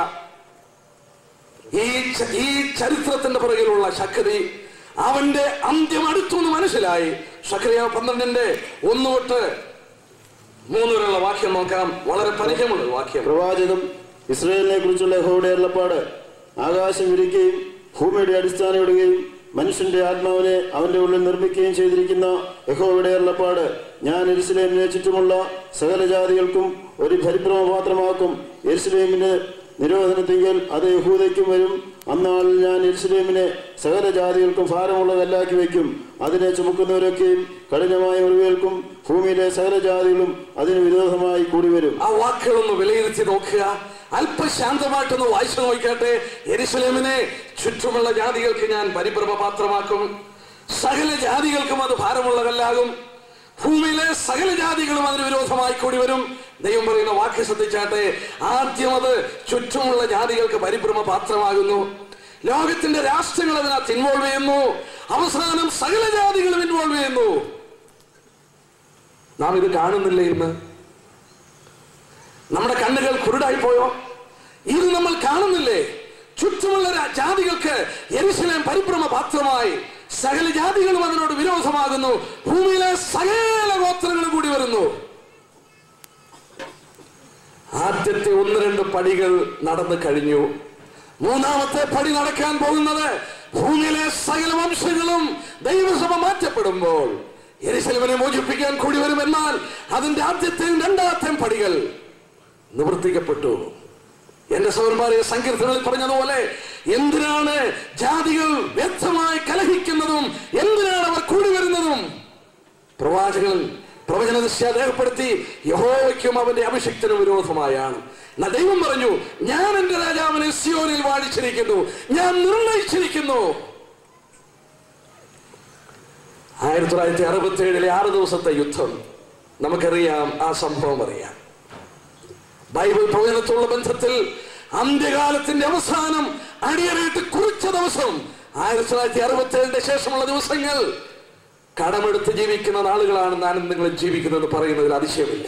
ഈ ച- ഈ ചരിത്രത്തിന്റെ പുറകിലുള്ള ശക്തി അവന്റെ അന്ത്യം അടുത്തു എന്ന് മനസ്സിലായി സക്രിയ പന്ത്രണ്ടിന്റെ ഒന്ന് തൊട്ട് മൂന്ന് വരെയുള്ള വാക്യം നോക്കാം വളരെ പരിചയമുള്ള ഒരു വാക്യം പ്രവാചകം ഇസ്രയേലിനെ കുറിച്ചുള്ള യഹോവയുടെ അരുളപ്പാട് ആകാശം വിരിക്കുകയും ഭൂമിയുടെ അടിസ്ഥാനം ഇടുകയും മനുഷ്യന്റെ ആത്മാവിനെ അവന്റെ ഉള്ളിൽ നിർമ്മിക്കുകയും ചെയ്തിരിക്കുന്ന യഹോവയുടെ അരുളപ്പാട് ഞാൻ എരുസലേമിനെ ചുറ്റുമുള്ള സകല ജാതികൾക്കും ഒരു പരിഭ്രമപാത്രമാക്കും എരുസലേമിന് നിരോധനത്തിങ്കൽ അത് യഹൂദയ്ക്കും വരും അന്നാളിൽ ഞാൻ എരുസലേമിനെ സകല ജാതികൾക്കും ഭാരമുള്ള കല്ലാക്കി വയ്ക്കും അതിനെ ചുമക്കുന്നവരൊക്കെയും കഠിനമായ മുറിവേൽക്കും ഭൂമിയിലെ സകല ജാതികളും അതിന് വിരോധമായി കൂടി വരും ആ വാക്കുകളൊന്ന് വിലയിരുത്തി നോക്കുക അല്പശാന്തമായിട്ടൊന്ന് വായിച്ചു നോക്കട്ടെ എരിശലേമിനെ ചുറ്റുമുള്ള ജാതികൾക്ക് ഞാൻ പരിഭ്രമ പാത്രമാക്കും സകല ജാതികൾക്കും അത് ഭാരമുള്ള കല്ലാകും ഭൂമിയിലെ സകല ജാതികളും അതിന് വിരോധമായി കൂടി വരും ദൈവം പറയുന്ന വാക്ക് ശ്രദ്ധിച്ചാട്ടെ ആദ്യം അത് ചുറ്റുമുള്ള ജാതികൾക്ക് പരിഭ്രമ പാത്രമാകുന്നു ലോകത്തിന്റെ രാഷ്ട്രങ്ങൾ അതിനകത്ത് ഇൻവോൾവ് ചെയ്യുന്നു അവസാനം സകല ജാതികളും ഇൻവോൾവ് ചെയ്യുന്നു നാം ഇത് കാണുന്നില്ല ഇന്ന് നമ്മുടെ കണ്ണുകൾ കുരുടായി പോയോ ഇത് നമ്മൾ കാണുന്നില്ലേ ചുറ്റുമുള്ള രാ- ജാതികൾക്ക് എരിശിലേം പരിഭ്രമ പാത്രമായി സകല ജാതികളും അതിനോട് വിരോധമാകുന്നു ഭൂമിയിലെ സകല ഗോത്രങ്ങളും കൂടി വരുന്നു ആദ്യത്തെ ഒന്ന് രണ്ട് പടികൾ നടന്നു കഴിഞ്ഞു മൂന്നാമത്തെ പടി നടക്കാൻ പോകുന്നത് ഭൂമിയിലെ സകല വംശങ്ങളും ദൈവസഭ മാറ്റപ്പെടുമ്പോൾ എരിശലവനെ മോചിപ്പിക്കാൻ കൂടി വരും എന്നാൽ അതിന്റെ ആദ്യത്തെയും രണ്ടാമത്തെയും പടികൾ നിവർത്തിക്കപ്പെട്ടു എന്റെ സൗരന്മാരെ സങ്കീർത്തനങ്ങളിൽ പറഞ്ഞതുപോലെ എന്തിനാണ് ജാതികൾ വ്യക്തമായി കലഹിക്കുന്നതും എന്തിനാണ് അവർ കൂടി വരുന്നതും പ്രവാചകൻ പ്രവചന ദൃശ്യ രേഖപ്പെടുത്തി യഹോവയ്ക്കും അവന്റെ അഭിഷിക്തനും വിരോധമായാണ് എന്നാ ദൈവം പറഞ്ഞു ഞാൻ എന്റെ രാജാവിനെ സിയോനിൽ വാഴിച്ചിരിക്കുന്നു ഞാൻ നിർണയിച്ചിരിക്കുന്നു ആയിരത്തി തൊള്ളായിരത്തി അറുപത്തി ഏഴിലെ ആറ് ദിവസത്തെ യുദ്ധം നമുക്കറിയാം ആ സംഭവം അറിയാം ബൈബിൾ പ്രവചനത്തോടുള്ള ബന്ധത്തിൽ അന്ത്യകാലത്തിന്റെ അവസാനം അടിയറയിട്ട് കുറിച്ച ദിവസം ആയിരത്തി തൊള്ളായിരത്തി അറുപത്തി ഏഴിന്റെ ശേഷമുള്ള ദിവസങ്ങൾ കടമെടുത്ത് ജീവിക്കുന്ന നാളുകളാണ് ഞാനും നിങ്ങളും ജീവിക്കുന്നത് പറയുന്നതിൽ അതിശയമില്ല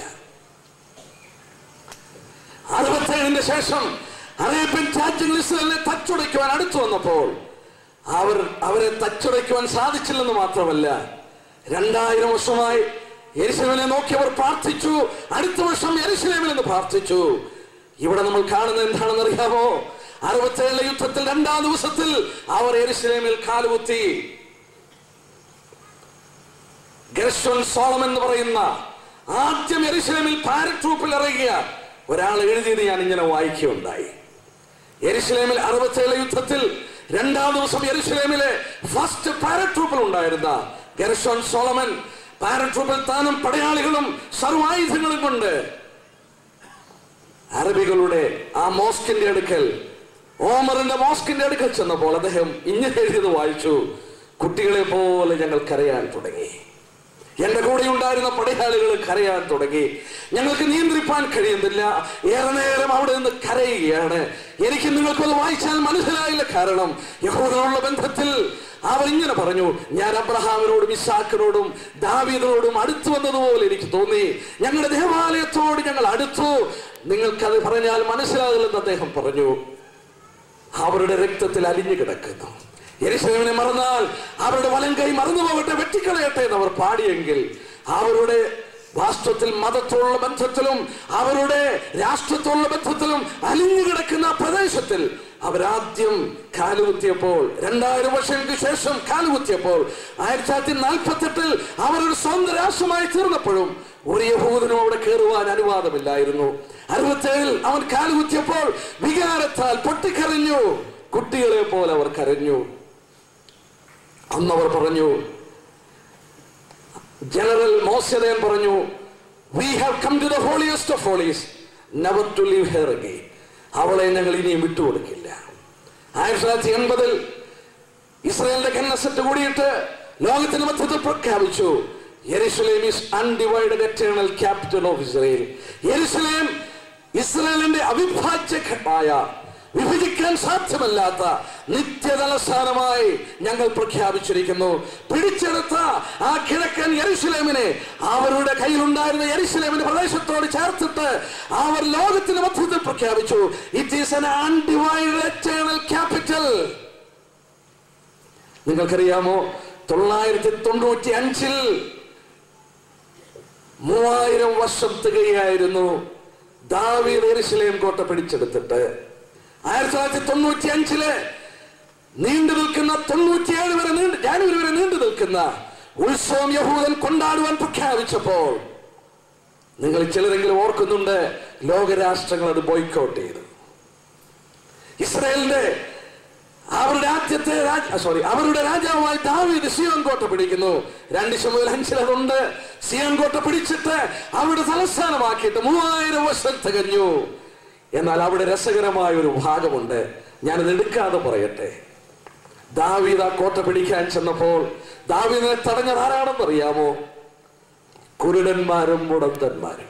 അറുപത്തേഴിന്റെ ശേഷം അറേബ്യൻ രാജ്യങ്ങൾ ഇസ്രായേലിനെ തച്ചുടയ്ക്കുവാൻ അടുത്തു വന്നപ്പോൾ അവർ അവരെ തച്ചുടയ്ക്കുവാൻ സാധിച്ചില്ലെന്ന് മാത്രമല്ല രണ്ടായിരം വർഷമായി യെരുശലേമിനെ നോക്കി അവർ പ്രാർത്ഥിച്ചു അടുത്ത വർഷം യെരുശലേമിൽ നിന്ന് പ്രാർത്ഥിച്ചു ഇവിടെ നമ്മൾ കാണുന്നത് എന്താണെന്ന് അറിയാമോ അറുപത്തേഴിലെ യുദ്ധത്തിൽ രണ്ടാം ദിവസത്തിൽ അവർ യെരുശലേമിൽ കാലുകുത്തി ഗർഷൻ സോളം എന്ന് പറയുന്ന ആദ്യം എരിശിലമിൽ പാരട്രൂപ്പിൽ ഇറങ്ങിയ ഒരാൾ എഴുതിയത് ഞാൻ ഇങ്ങനെ വായിക്കുകയുണ്ടായി എരിശിലേമിൽ അറുപത്തേഴ് യുദ്ധത്തിൽ രണ്ടാം ദിവസം എരിശിലേമിലെ ഫസ്റ്റ് പാരട്രൂപ്പിൽ ഉണ്ടായിരുന്ന ഗർഷോൺ സോളമൻ പാരട്രൂപ്പിൽ താനും പടയാളികളും സർവായുധങ്ങളും കൊണ്ട് അറബികളുടെ ആ മോസ്കിന്റെ അടുക്കൽ ഓമറിന്റെ മോസ്കിന്റെ അടുക്കൽ ചെന്നപ്പോൾ അദ്ദേഹം ഇങ്ങനെ എഴുതിയത് വായിച്ചു കുട്ടികളെ പോലെ ഞങ്ങൾ കരയാൻ തുടങ്ങി എന്റെ കൂടെ ഉണ്ടായിരുന്ന പടയാളികൾ കരയാൻ തുടങ്ങി ഞങ്ങൾക്ക് നിയന്ത്രിപ്പാൻ കഴിയുന്നില്ല ഏറെ നേരം അവിടെ നിന്ന് കരയുകയാണ് എനിക്ക് നിങ്ങൾക്കത് വായിച്ചാൽ മനസ്സിലായില്ല കാരണം യഹൂദനുള്ള ബന്ധത്തിൽ അവർ ഇങ്ങനെ പറഞ്ഞു ഞാൻ അബ്രഹാമിനോടും ഇസാക്കിനോടും ദാവീദിനോടും അടുത്തു വന്നതുപോലെ എനിക്ക് തോന്നി ഞങ്ങളുടെ ദേവാലയത്തോട് ഞങ്ങൾ അടുത്തു നിങ്ങൾക്കത് പറഞ്ഞാൽ മനസ്സിലാകില്ലെന്ന് അദ്ദേഹം പറഞ്ഞു അവരുടെ രക്തത്തിൽ അലിഞ്ഞു കിടക്കുന്നു യെരൂശലേമിനെ മറന്നാൽ അവരുടെ വലം കൈ മറന്നു പോകട്ടെ വെട്ടിക്കളയട്ടെ എന്ന് അവർ പാടിയെങ്കിൽ അവരുടെ വാസ്തവത്തിൽ മതത്തോടുള്ള ബന്ധത്തിലും അവരുടെ രാഷ്ട്രത്തോടുള്ള ബന്ധത്തിലും അലിഞ്ഞു കിടക്കുന്ന ആ പ്രദേശത്തിൽ അവരാദ്യം കാലുകുത്തിയപ്പോൾ രണ്ടായിരം വർഷങ്ങൾക്ക് ശേഷം കാലുകുത്തിയപ്പോൾ ആയിരത്തി തൊള്ളായിരത്തി നാൽപ്പത്തി എട്ടിൽ അവരൊരു സ്വന്തം രാഷ്ട്രമായി തീർന്നപ്പോഴും ഒരു യഹൂദനും അവിടെ കയറുവാൻ അനുവാദമില്ലായിരുന്നു അറുപത്തേഴിൽ അവൻ കാലുകുത്തിയപ്പോൾ വികാരത്താൽ പൊട്ടിക്കരഞ്ഞു കുട്ടികളെ പോലെ അവർ കരഞ്ഞു അന്നവർ പറഞ്ഞു ജനറൽ മോശദയൻ പറഞ്ഞു we have come to the holiest of holies never to leave here again അവളെ ഞങ്ങൾ ഇനിയും വിട്ടുകൊടുക്കില്ല ആയിരത്തി തൊള്ളായിരത്തി എൺപതിൽ ഇസ്രായേലിന്റെ കന്നസെറ്റ് കൂടിയിട്ട് ലോകത്തിന് മധ്യത്തിൽ പ്രഖ്യാപിച്ചു Jerusalem is undivided eternal capital of Israel Jerusalem ഇസ്രായേലിന്റെ അവിഭാജ്യമായ വിഭജിക്കാൻ സാധ്യമല്ലാത്ത നിത്യതലസ്ഥാനമായി ഞങ്ങൾ പ്രഖ്യാപിച്ചിരിക്കുന്നു പിടിച്ചെടുത്ത ആ കിഴക്കൻ യെരുസലേമിനെ അവരുടെ കയ്യിലുണ്ടായിരുന്ന യെരുസലേമിന്റെ പ്രദേശത്തോട് ചേർത്തിട്ട് അവർ ലോകത്തിന് മധ്യത്തിൽ പ്രഖ്യാപിച്ചു it is an undivided eternal capital നിങ്ങൾക്കറിയാമോ തൊള്ളായിരത്തി തൊണ്ണൂറ്റി അഞ്ചിൽ മൂവായിരം വർഷം തികയായിരുന്നു ദാവീദ് എരുസലേം കോട്ട പിടിച്ചെടുത്തിട്ട് ആയിരത്തി തൊള്ളായിരത്തി തൊണ്ണൂറ്റി അഞ്ചില് നീണ്ടു നിൽക്കുന്ന തൊണ്ണൂറ്റിയേഴ് വരെ നീണ്ടു ജാനുവരി വരെ നീണ്ടു നിൽക്കുന്ന ഉത്സവം യഹൂദൻ കൊണ്ടാടുവാൻ പ്രഖ്യാപിച്ചപ്പോൾ നിങ്ങൾ ചിലരെങ്കിലും ഓർക്കുന്നുണ്ട് ലോകരാഷ്ട്രങ്ങൾ അത് ബോയ്ക്കോട്ട് ചെയ്തു ഇസ്രായേലിന്റെ അവരുടെ ആദ്യത്തെ സോറി അവരുടെ രാജാവായി ദാവീദ് സിയോൻ കോട്ട പിടിക്കുന്നു രണ്ട് മുതൽ അഞ്ചിൽ അതുണ്ട് സിയോൻ കോട്ട പിടിച്ചിട്ട് അവരുടെ തലസ്ഥാനമാക്കിയിട്ട് മൂവായിരം വർഷം തികഞ്ഞു എന്നാൽ അവിടെ രസകരമായ ഒരു ഭാഗമുണ്ട് ഞാനത് എടുക്കാതെ പറയട്ടെ ദാവീദ് ആ കോട്ട പിടിക്കാൻ ചെന്നപ്പോൾ ദാവീദിനെ തടഞ്ഞത് ആരാണെന്ന് അറിയാമോ കുരുടന്മാരും മുടന്തന്മാരും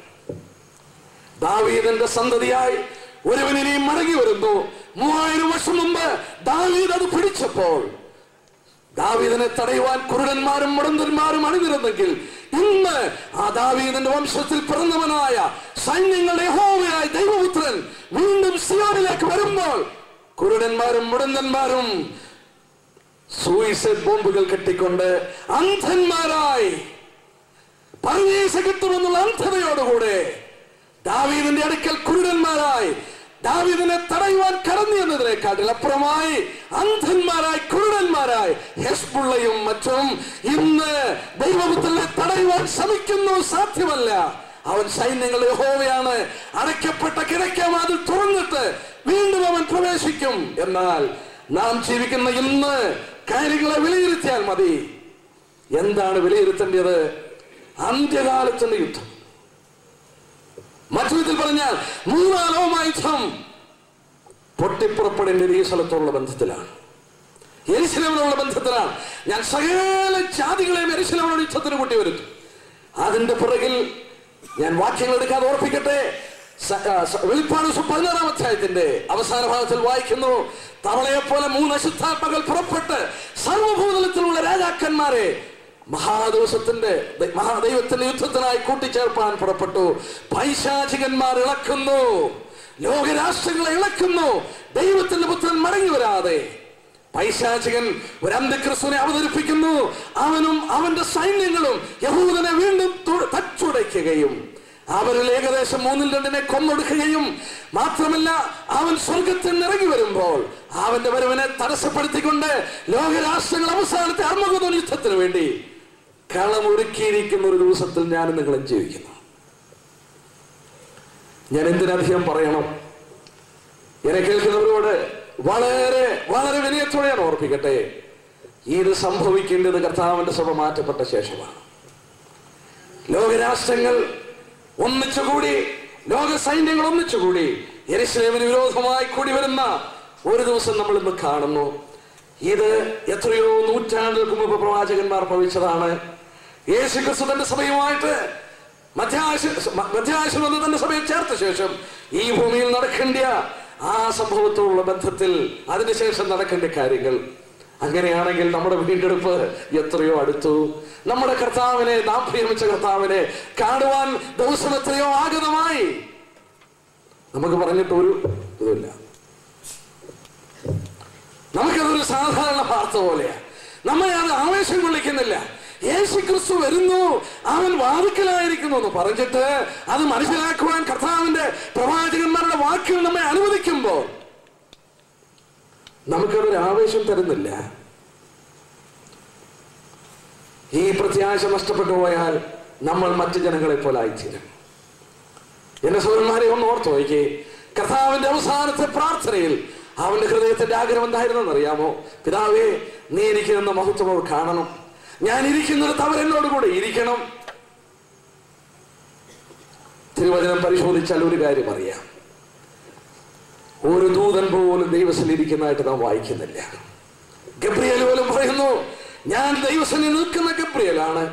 ദാവീദിന്റെ സന്തതിയായി ഒരുവൻ ഇനിയും മടങ്ങി വരുന്നു മൂവായിരം വർഷം മുമ്പ് ദാവീദ് അത് പിടിച്ചപ്പോൾ ദാവീദിനെ തടയുവാൻ കുരുടന്മാരും മുടന്തന്മാരും അണിനിരുന്നെങ്കിൽ ഇന്ന് ആ ദാവീദിന്റെ വംശത്തിൽ പിറന്നവനായ സൈന്യങ്ങളുടെ യഹോവയായ ദൈവപുത്രൻ വീണ്ടും സിയോനിലേക്ക് വരുമ്പോൾ കുരുടന്മാരും മുടന്തന്മാരും സൂയിസൈഡ് ബോംബുകൾ കെട്ടിക്കൊണ്ട് അന്ധന്മാരായി പരദേശ കിട്ടുമെന്നുള്ള അന്ധതയോടുകൂടെ ദാവീദിന്റെ അടുക്കൽ കുരുടന്മാരായി ദാവീദിനെ തടയുവാൻ കടന്നു എന്നതിനേക്കാട്ടിൽ അപ്പുറമായി അന്ധന്മാരായി കുരുടന്മാരായി ഹെസ്ബുള്ളയും മറ്റും ഇന്ന് ദൈവപുത്രനെ തടയുവാൻ ശ്രമിക്കുന്നു സാധ്യമല്ല അവൻ സൈന്യങ്ങളുടെ യഹോവയാണ് അടയ്ക്കപ്പെട്ട കിഴക്കമാതിൽ തുറന്നിട്ട് വീണ്ടും അവൻ പ്രവേശിക്കും എന്നാൽ നാം ജീവിക്കുന്ന ഇന്ന് കാര്യങ്ങളെ വിലയിരുത്തിയാൽ മതി എന്താണ് വിലയിരുത്തേണ്ടത് അന്ത്യകാലത്തിന്റെ യുദ്ധം മറ്റു വിധത്തിൽ പറഞ്ഞാൽ മൂന്നാം ലോകമായുധം പൊട്ടിപ്പുറപ്പെടേണ്ടത് ഈ സ്ഥലത്തുള്ള ബന്ധത്തിലാണ് എരിശിലവനുള്ള ബന്ധത്തിലാണ് ഞാൻ സകല ജാതികളെയും എരിശിലവനോട് യുദ്ധത്തിന് കൂട്ടി വരുത്തും അതിന്റെ പുറകിൽ ഞാൻ വാക്യങ്ങൾ എടുക്കാതെ ഓർപ്പിക്കട്ടെ സ- ആ, സ- വെളിപ്പാട് ദിവസം പതിനാറാം അധ്യായത്തിന്റെ അവസാന ഭാഗത്തിൽ വായിക്കുന്നു തവളയെ പോലെ മൂന്ന് അശുദ്ധാത്മകൾ പുറപ്പെട്ട് സർവഭൂതലത്തിലുള്ള രാജാക്കന്മാരെ മഹാദിവസത്തിന്റെ ദ- മഹാദൈവത്തിന്റെ യുദ്ധത്തിനായി കൂട്ടിച്ചേർപ്പാൻ പുറപ്പെട്ടു പൈശാചികന്മാർ ഇളക്കുന്നു ലോകരാഷ്ട്രങ്ങളെ ഇളക്കുന്നു ദൈവത്തിന്റെ പുത്രൻ മടങ്ങി വരാതെ പൈശാചികൻ ഒരു അന്ത്യക്രിസ്തുവിനെ അവതരിപ്പിക്കുന്നു അവനും അവന്റെ സൈന്യങ്ങളും യഹൂദനെ വീണ്ടും തു- തച്ചുടയ്ക്കുകയും അവരിൽ ഏകദേശം മൂന്നിൽ രണ്ടിനെ കൊന്നൊടുക്കുകയും മാത്രമല്ല അവൻ സ്വർഗത്തിൽ നിന്ന് ഇറങ്ങി വരുമ്പോൾ അവന്റെ വരവിനെ തടസ്സപ്പെടുത്തിക്കൊണ്ട് ലോകരാഷ്ട്രങ്ങൾ അവസാനത്തെ അർമ്മകുത യുദ്ധത്തിന് വേണ്ടി കളമൊരുക്കിയിരിക്കുന്ന ഒരു ദിവസത്തിൽ ഞാൻ നിങ്ങളും ജീവിക്കുന്നു ഞാൻ എന്തിനധികം പറയണം എന്നെ കേൾക്കുന്നവരോട് വളരെ വളരെ വിനയത്തോടെ ഞാൻ ഓർപ്പിക്കട്ടെ ഇത് സംഭവിക്കേണ്ടത് കർത്താവിന്റെ സഭ മാറ്റപ്പെട്ട ശേഷമാണ് ലോകരാഷ്ട്രങ്ങൾ ഒന്നിച്ചുകൂടി ലോക സൈന്യങ്ങൾ ഒന്നിച്ചുകൂടി യെരുശലേമിന് വിരോധമായി കൂടി വരുന്ന ഒരു ദിവസം നമ്മൾ ഇന്ന് കാണുന്നു ഇത് എത്രയോ നൂറ്റാണ്ടുകൾക്ക് മുമ്പ് പ്രവാചകന്മാർ ഭവിച്ചതാണ് യേശു ക്രിസ്തു തന്റെ സഭയുമായിട്ട് മധ്യാശ മധ്യാശ വന്ന് തന്റെ സഭയെ ചേർത്ത ശേഷം ഈ ഭൂമിയിൽ നടക്കേണ്ട ആ സംഭവത്തോടുള്ള ബന്ധത്തിൽ അതിനുശേഷം നടക്കേണ്ട കാര്യങ്ങൾ അങ്ങനെയാണെങ്കിൽ നമ്മുടെ വീണ്ടെടുപ്പ് എത്രയോ അടുത്തു നമ്മുടെ കർത്താവിനെ നാം പ്രിയമിച്ച കർത്താവിനെ കാണുവാൻ ദിവസം എത്രയോ ആഗതമായി നമുക്ക് പറഞ്ഞിട്ട് ഒരു ഇതുമില്ല നമുക്കതൊരു സാധാരണ വാർത്ത പോലെയാ നമ്മെ അത് ആവേശം കൊള്ളിക്കുന്നില്ല യേശു ക്രിസ്തു വരുന്നു അവൻ വാതിക്കലായിരിക്കുന്നു എന്ന് പറഞ്ഞിട്ട് അത് മനസ്സിലാക്കുവാൻ കർത്താവിന്റെ പ്രവാചകന്മാരുടെ വാക്കുകൾ നമ്മെ അനുവദിക്കുമ്പോൾ നമുക്കതൊരു ആവേശം തരുന്നില്ല ഈ പ്രത്യാശ നഷ്ടപ്പെട്ടു പോയാൽ നമ്മൾ മറ്റു ജനങ്ങളെ പോലെ ആയിത്തീരും എന്റെ സഹോദരന്മാരെ ഒന്ന് ഓർത്തു നോക്കി കർത്താവിന്റെ അവസാനത്തെ പ്രാർത്ഥനയിൽ അവന്റെ ഹൃദയത്തിന്റെ ആഗ്രഹം എന്തായിരുന്നെന്ന് അറിയാമോ പിതാവേ നീ എനിക്ക് നിന്ന മഹത്വം കാണണം ഞാൻ ഇരിക്കുന്നിടത്ത് അവരെന്നോട് കൂടെ ഇരിക്കണം തിരുവചനം പരിശോധിച്ചാൽ ഒരു കാര്യം അറിയാം ഒരു ദൂതൻ പോലും ദൈവത്തിൽ ഇരിക്കുന്നതായിട്ട് നാം വായിക്കുന്നില്ല ഗബ്രിയൽ പോലും പറയുന്നു ഞാൻ ദൈവസന്നിൽ നിൽക്കുന്ന ഗബ്രിയലാണ്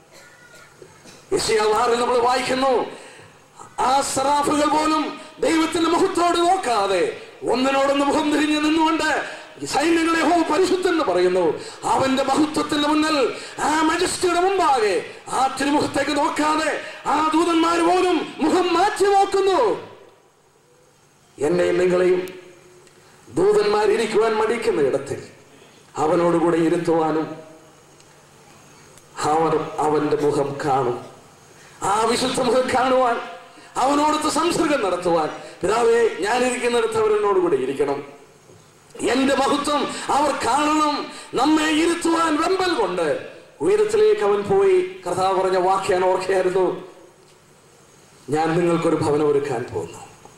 യശയാറിൽ നമ്മൾ വായിക്കുന്നു ആ സറാഫുകൾ പോലും ദൈവത്തിന്റെ മുഖത്തോട് നോക്കാതെ ഒന്നിനോടൊന്ന് മുഖം തിരിഞ്ഞു നിന്നുകൊണ്ട് ഈ സൈന്യങ്ങളെ ഹോ പരിശുദ്ധൻ എന്ന് പറയുന്നു അവന്റെ മഹത്വത്തിന്റെ മുന്നിൽ ആ മജസ്റ്റിയുടെ മുമ്പാകെ ആ തിരുമുഖത്തേക്ക് നോക്കാതെ ആ ദൂതന്മാർ പോലും മുഖം മാറ്റി നോക്കുന്നു എന്നെയും നിങ്ങളെയും ദൂതന്മാർ ഇരിക്കുവാൻ മടിക്കുന്ന ഇടത്തിൽ അവനോടുകൂടെ ഇരുത്തുവാനും അവർ അവന്റെ മുഖം കാണും ആ വിശുദ്ധ മുഖം കാണുവാൻ അവനോടൊത്ത് സംസർഗം നടത്തുവാൻ പിതാവേ ഞാൻ ഇരിക്കുന്നിടത്ത് അവരെന്നോട് കൂടെ ഇരിക്കണം എന്റെ മഹത്വം അവർ കാണണം നമ്മെ ഇരുത്തുവാൻ വെമ്പൽ കൊണ്ട് ഉയരത്തിലേക്ക് അവൻ പോയി കർത്താവ് പറഞ്ഞ വാക്യാൻ ഓർക്കയായിരുന്നു ഞാൻ നിങ്ങൾക്കൊരു ഭവനം ഒരുക്കാൻ പോകുന്നു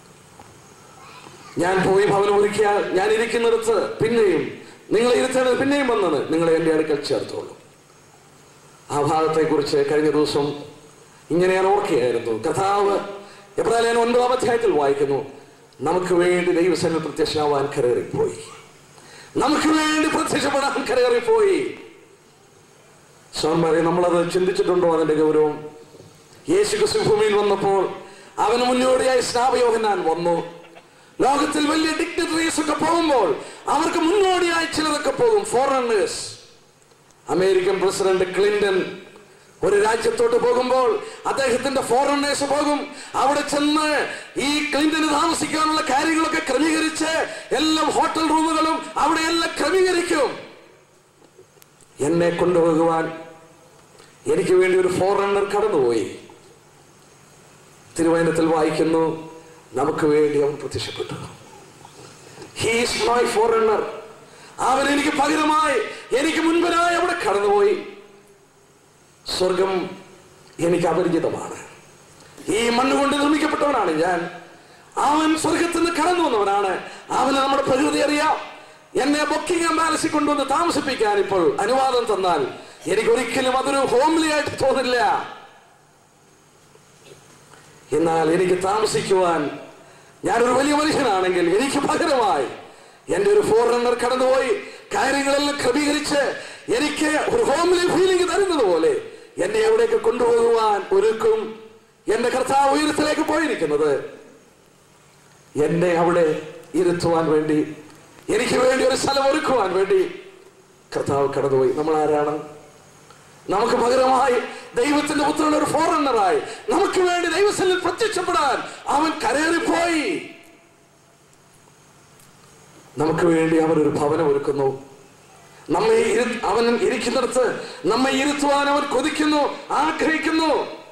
ഞാൻ പോയി ഭവനം ഒരുക്കിയാൽ ഞാൻ ഇരിക്കുന്നിടത്ത് പിന്നെയും നിങ്ങളെ ഇരുത്തേണ്ടത് പിന്നെയും വന്നത് നിങ്ങളെ എൻ്റെ അടുക്കൽ ചേർത്തോളൂ ആ ഭാഗത്തെക്കുറിച്ച് കഴിഞ്ഞ ദിവസം ഇങ്ങനെ ഞാൻ ഓർക്കുകയായിരുന്നു കഥാവ് എബ്രാഹിം ഒൻപതാം അധ്യായത്തിൽ വായിക്കുന്നു നമുക്ക് വേണ്ടി ദൈവസേന പ്രത്യക്ഷമാവാൻ കരേറിപ്പോയി നമുക്ക് വേണ്ടി പ്രത്യക്ഷപ്പെടാൻ കരേറിപ്പോയി സ്വാമിമാരെ നമ്മളത് ചിന്തിച്ചിട്ടുണ്ടോ അതിന്റെ ഗൗരവം യേശു ക്രിസ്തു ഭൂമിയിൽ വന്നപ്പോൾ അവന് മുന്നോടിയായി സ്നാപയോഹനാൻ വന്നു ലോകത്തിൽ വലിയ ഡിഗ്നറ്ററീസ് ഒക്കെ പോകുമ്പോൾ അവർക്ക് മുന്നോടിയായി ചിലരൊക്കെ പോകും ഫോറിനേഴ്സ് അമേരിക്കൻ പ്രസിഡന്റ് ക്ലിന്റൺ ഒരു രാജ്യത്തോട്ട് പോകുമ്പോൾ അദ്ദേഹത്തിന്റെ ഫോറിനേഴ്സ് പോകും അവിടെ ചെന്ന് ഈ ക്ലിന്റന് താമസിക്കാനുള്ള കാര്യങ്ങളൊക്കെ ക്രമീകരിച്ച് എല്ലാം ഹോട്ടൽ റൂമുകളും അവിടെ എല്ലാം ക്രമീകരിക്കും എന്നെ കൊണ്ടുപോകുവാൻ എനിക്ക് വേണ്ടി ഒരു ഫോറിനർ കടന്നുപോയി തിരുവനന്തപുരത്തിൽ വായിക്കുന്നു നമുക്ക് വേണ്ടി അവൻ പ്രത്യക്ഷപ്പെട്ടു ഹീസ് മൈ ഫോറിനർ അവൻ എനിക്ക് പകരമായി എനിക്ക് മുൻപിനായി അവിടെ കടന്നുപോയി സ്വർഗം എനിക്ക് അപരിചിതമാണ് ഈ മണ്ണുകൊണ്ട് നിർമ്മിക്കപ്പെട്ടവനാണ് ഞാൻ അവൻ സ്വർഗത്തിൽ നിന്ന് കടന്നു വന്നവനാണ് അവന് നമ്മുടെ പ്രകൃതി അറിയാം എന്നെ ബുക്കിംഗ് പാലസിൽ കൊണ്ടുവന്ന് താമസിപ്പിക്കാൻ ഇപ്പോൾ അനുവാദം തന്നാൽ എനിക്ക് ഒരിക്കലും അതൊരു ഹോംലി ആയിട്ട് തോന്നില്ല എന്നാൽ എനിക്ക് താമസിക്കുവാൻ ഞാനൊരു വലിയ മനുഷ്യനാണെങ്കിൽ എനിക്ക് പകരമായി എന്റെ ഒരു ഫോറിനർ കടന്നുപോയി കാര്യങ്ങളെല്ലാം ക്രമീകരിച്ച് എനിക്ക് ഒരു ഹോംലി ഫീലിംഗ് തരുന്നത് പോലെ എന്നെ എവിടേക്ക് കൊണ്ടുപോകുവാൻ ഒരുക്കും എന്റെ കർത്താവ് ഉയരത്തിലേക്ക് പോയിരിക്കുന്നത് എന്നെ അവിടെ ഇരുത്തുവാൻ വേണ്ടി എനിക്ക് വേണ്ടി ഒരു സ്ഥലം ഒരുക്കുവാൻ വേണ്ടി കർത്താവ് കടന്നുപോയി നമ്മൾ ആരാണ് നമുക്ക് പകരമായി ദൈവത്തിന്റെ പുത്രൻ ഒരു ഫോറിനറായി നമുക്ക് വേണ്ടി ദൈവസ്ഥലിൽ പ്രത്യക്ഷപ്പെടാൻ അവൻ കരേറിപ്പോയി നമുക്ക് വേണ്ടി അവൻ ഒരു ഭവനം ഒരുക്കുന്നു നമ്മെ ഇരു- അവൻ ഇരിക്കുന്നിടത്ത് നമ്മെ ഇരുത്തുവാൻ അവൻ കൊതിക്കുന്നു ആഗ്രഹിക്കുന്നു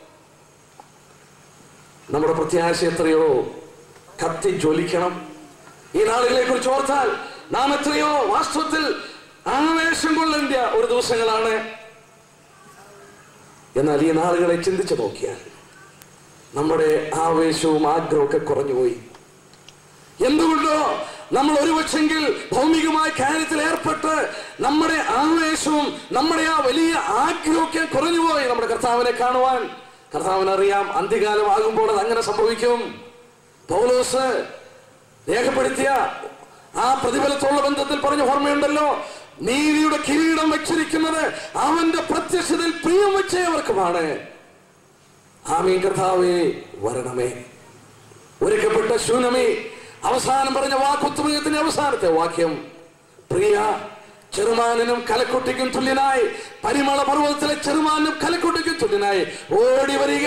നമ്മുടെ പ്രത്യാശ എത്രയോ കത്തി ജ്വലിക്കണം ഈ നാളുകളെ കുറിച്ച് ഓർത്താൽ നാം എത്രയോ വാസ്തവത്തിൽ ആവേശം കൊള്ളേണ്ട ഒരു ദിവസങ്ങളാണ് എന്നാൽ ഈ നാളുകളെ ചിന്തിച്ചു നോക്കിയാൽ നമ്മുടെ ആവേശവും ആഗ്രഹവും ഒക്കെ കുറഞ്ഞുപോയി എന്തുകൊണ്ടോ നമ്മൾ ഒരുപക്ഷെങ്കിൽ ഭൗമികമായ കാര്യത്തിൽ ഏർപ്പെട്ട് നമ്മുടെ ആവേശവും നമ്മുടെ ആ വലിയ ആഗ്രഹമൊക്കെ കുറഞ്ഞുപോയി നമ്മുടെ കർത്താവിനെ കാണുവാൻ കർത്താവിന് അറിയാം അന്ത്യകാലം ആകുമ്പോൾ അത് അങ്ങനെ സംഭവിക്കും പൗലോസ് രേഖപ്പെടുത്തിയ ആ പ്രതിഫലത്തോളം ബന്ധത്തിൽ പറഞ്ഞ ഓർമ്മയുണ്ടല്ലോ നീതിയുടെ കിരീടം വെച്ചിരിക്കുന്നത് അവന്റെ പ്രത്യക്ഷതയിൽ പ്രിയം വെച്ചവർക്കുമാണ് ആമീൻ കർത്താവേ വരണമേ ഒരുക്കപ്പെട്ട ശൂനമേ അവസാനം പറഞ്ഞ വാക്കുത്തുമയത്തിന്റെ അവസാനത്തെ വാക്യം പ്രിയ ചെറുമാനും കലക്കുട്ടിക്കും തുല്യനായി പരിമള പർവ്വതത്തിലെ ചെറുമാനും കലക്കുട്ടിക്കും തുല്യനായി ഓടി വരിക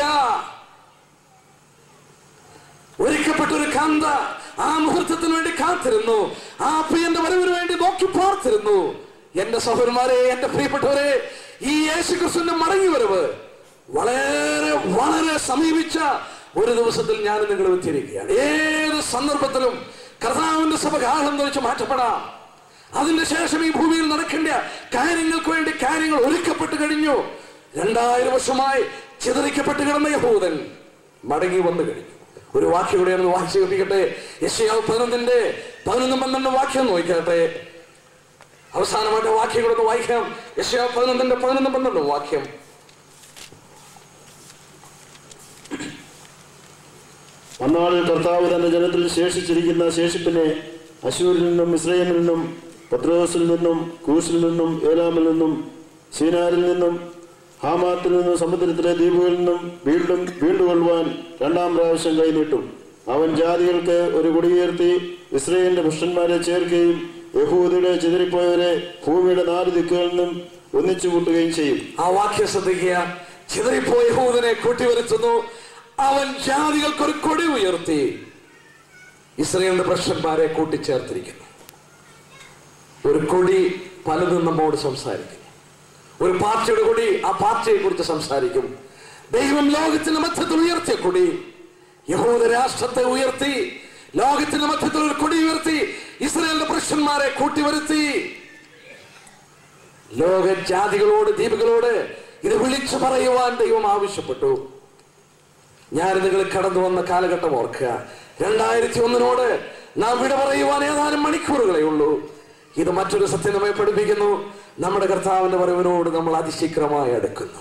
ഒരുക്കപ്പെട്ട ഒരു കാന്ത ആ മുഹൂർത്തത്തിന് വേണ്ടി കാത്തിരുന്നു ആ പ്രിയന്റെ വരവിന് വേണ്ടി നോക്കി പാർത്തിരുന്നു എന്റെ സഹോദരന്മാരെ എന്റെ പ്രിയപ്പെട്ടവരെ ഈ യേശു ക്രിസ്തുവിന്റെ മടങ്ങി വരവ് വളരെ വളരെ സമീപിച്ച ഒരു ദിവസത്തിൽ ഞാൻ നിങ്ങൾ എത്തിയിരിക്കുകയാണ് ഏത് സന്ദർഭത്തിലും കർത്താവിന്റെ സഭ കാലം വെച്ച് മാറ്റപ്പെടാം അതിന്റെ ശേഷം ഈ ഭൂമിയിൽ നടക്കേണ്ട കാര്യങ്ങൾക്ക് വേണ്ടി കാര്യങ്ങൾ ഒരുക്കപ്പെട്ട് കഴിഞ്ഞു രണ്ടായിരം വർഷമായി ചിതറിക്കപ്പെട്ട് കിടന്ന യഹൂദൻ മടങ്ങി വന്നു കഴിഞ്ഞു ഒരു വാക്യം ഇവിടെ ഒന്ന് വായിച്ചു കേൾപ്പിക്കട്ടെ യശയാവ് പതിനൊന്നിന്റെ പതിനൊന്നും പന്ത്രണ്ടും വാക്യം നോക്കിക്കട്ടെ അവസാനമായിട്ട് വാക്യങ്ങളൊന്ന് വായിക്കാം യശയാവ് പതിനൊന്നിന്റെ പതിനൊന്നും പന്ത്രണ്ടും വാക്യം അന്നാളിൽ കർത്താവ് തന്റെ ജനത്തിൽ ശേഷിച്ചിരിക്കുന്ന ശേഷിപ്പിനെ അശൂരിൽ നിന്നും ഇസ്രയേലിൽ നിന്നും പത്രോസിൽ നിന്നും കൂസിൽ നിന്നും ഏലാമിൽ നിന്നും സീനാരിൽ നിന്നും ഹാമാത്തിൽ നിന്നും സമുദ്രത്തിലെ ദ്വീപുകളിൽ നിന്നും വീണ്ടും വീണ്ടുകൊള്ളുവാൻ രണ്ടാം പ്രാവശ്യം കൈനീട്ടും അവൻ ജാതികൾക്ക് ഒരു കൊടിയുയർത്തി ഇസ്രയേലിന്റെ പുരുഷന്മാരെ ചേർക്കുകയും യഹൂദയുടെ ചിതറിപ്പോയവരെ ഭൂമിയുടെ നാല് ദിക്കുകളിൽ നിന്നും ഒന്നിച്ചു കൂട്ടുകയും ചെയ്യും ആ വാക്യം ശ്രദ്ധിക്കുക ചിതറിപ്പോയ യഹൂദനെ കൂട്ടിവരുത്തുന്നു അവൻ ജാതികൾക്ക് ഒരു കൊടി ഉയർത്തി ഇസ്രയേലിന്റെ പ്രശ്നന്മാരെ കൂട്ടിച്ചേർത്തിരിക്കുന്നു ഒരു കൊടി പലതും നമ്മോട് സംസാരിക്കും ഒരു പാർട്ടിയുടെ കൊടി ആ പാർട്ടിയെ കുറിച്ച് സംസാരിക്കും ദൈവം ലോകത്തിന്റെ മധ്യത്തിൽ ഉയർത്തിയ കൊടി യഹൂദ രാഷ്ട്രത്തെ ഉയർത്തി ലോകത്തിന്റെ മധ്യത്തിൽ ഒരു കൊടി ഉയർത്തി ഇസ്രയേലിന്റെ പുരുഷന്മാരെ കൂട്ടിവരുത്തി ലോക ജാതികളോട് ദ്വീപുകളോട് ഇത് വിളിച്ചു പറയുവാൻ ദൈവം ആവശ്യപ്പെട്ടു ഞാൻ നിങ്ങൾ കടന്നു വന്ന കാലഘട്ടം ഓർക്കുക രണ്ടായിരത്തി ഒന്നിനോട് നാം വിട പറയുവാൻ ഏതാനും മണിക്കൂറുകളേ ഉള്ളൂ ഇത് മറ്റൊരു സത്യം നമ്മെ പഠിപ്പിക്കുന്നു നമ്മുടെ കർത്താവിന്റെ വരവിനോട് നമ്മൾ അതിശീഘ്രമായി അടുക്കുന്നു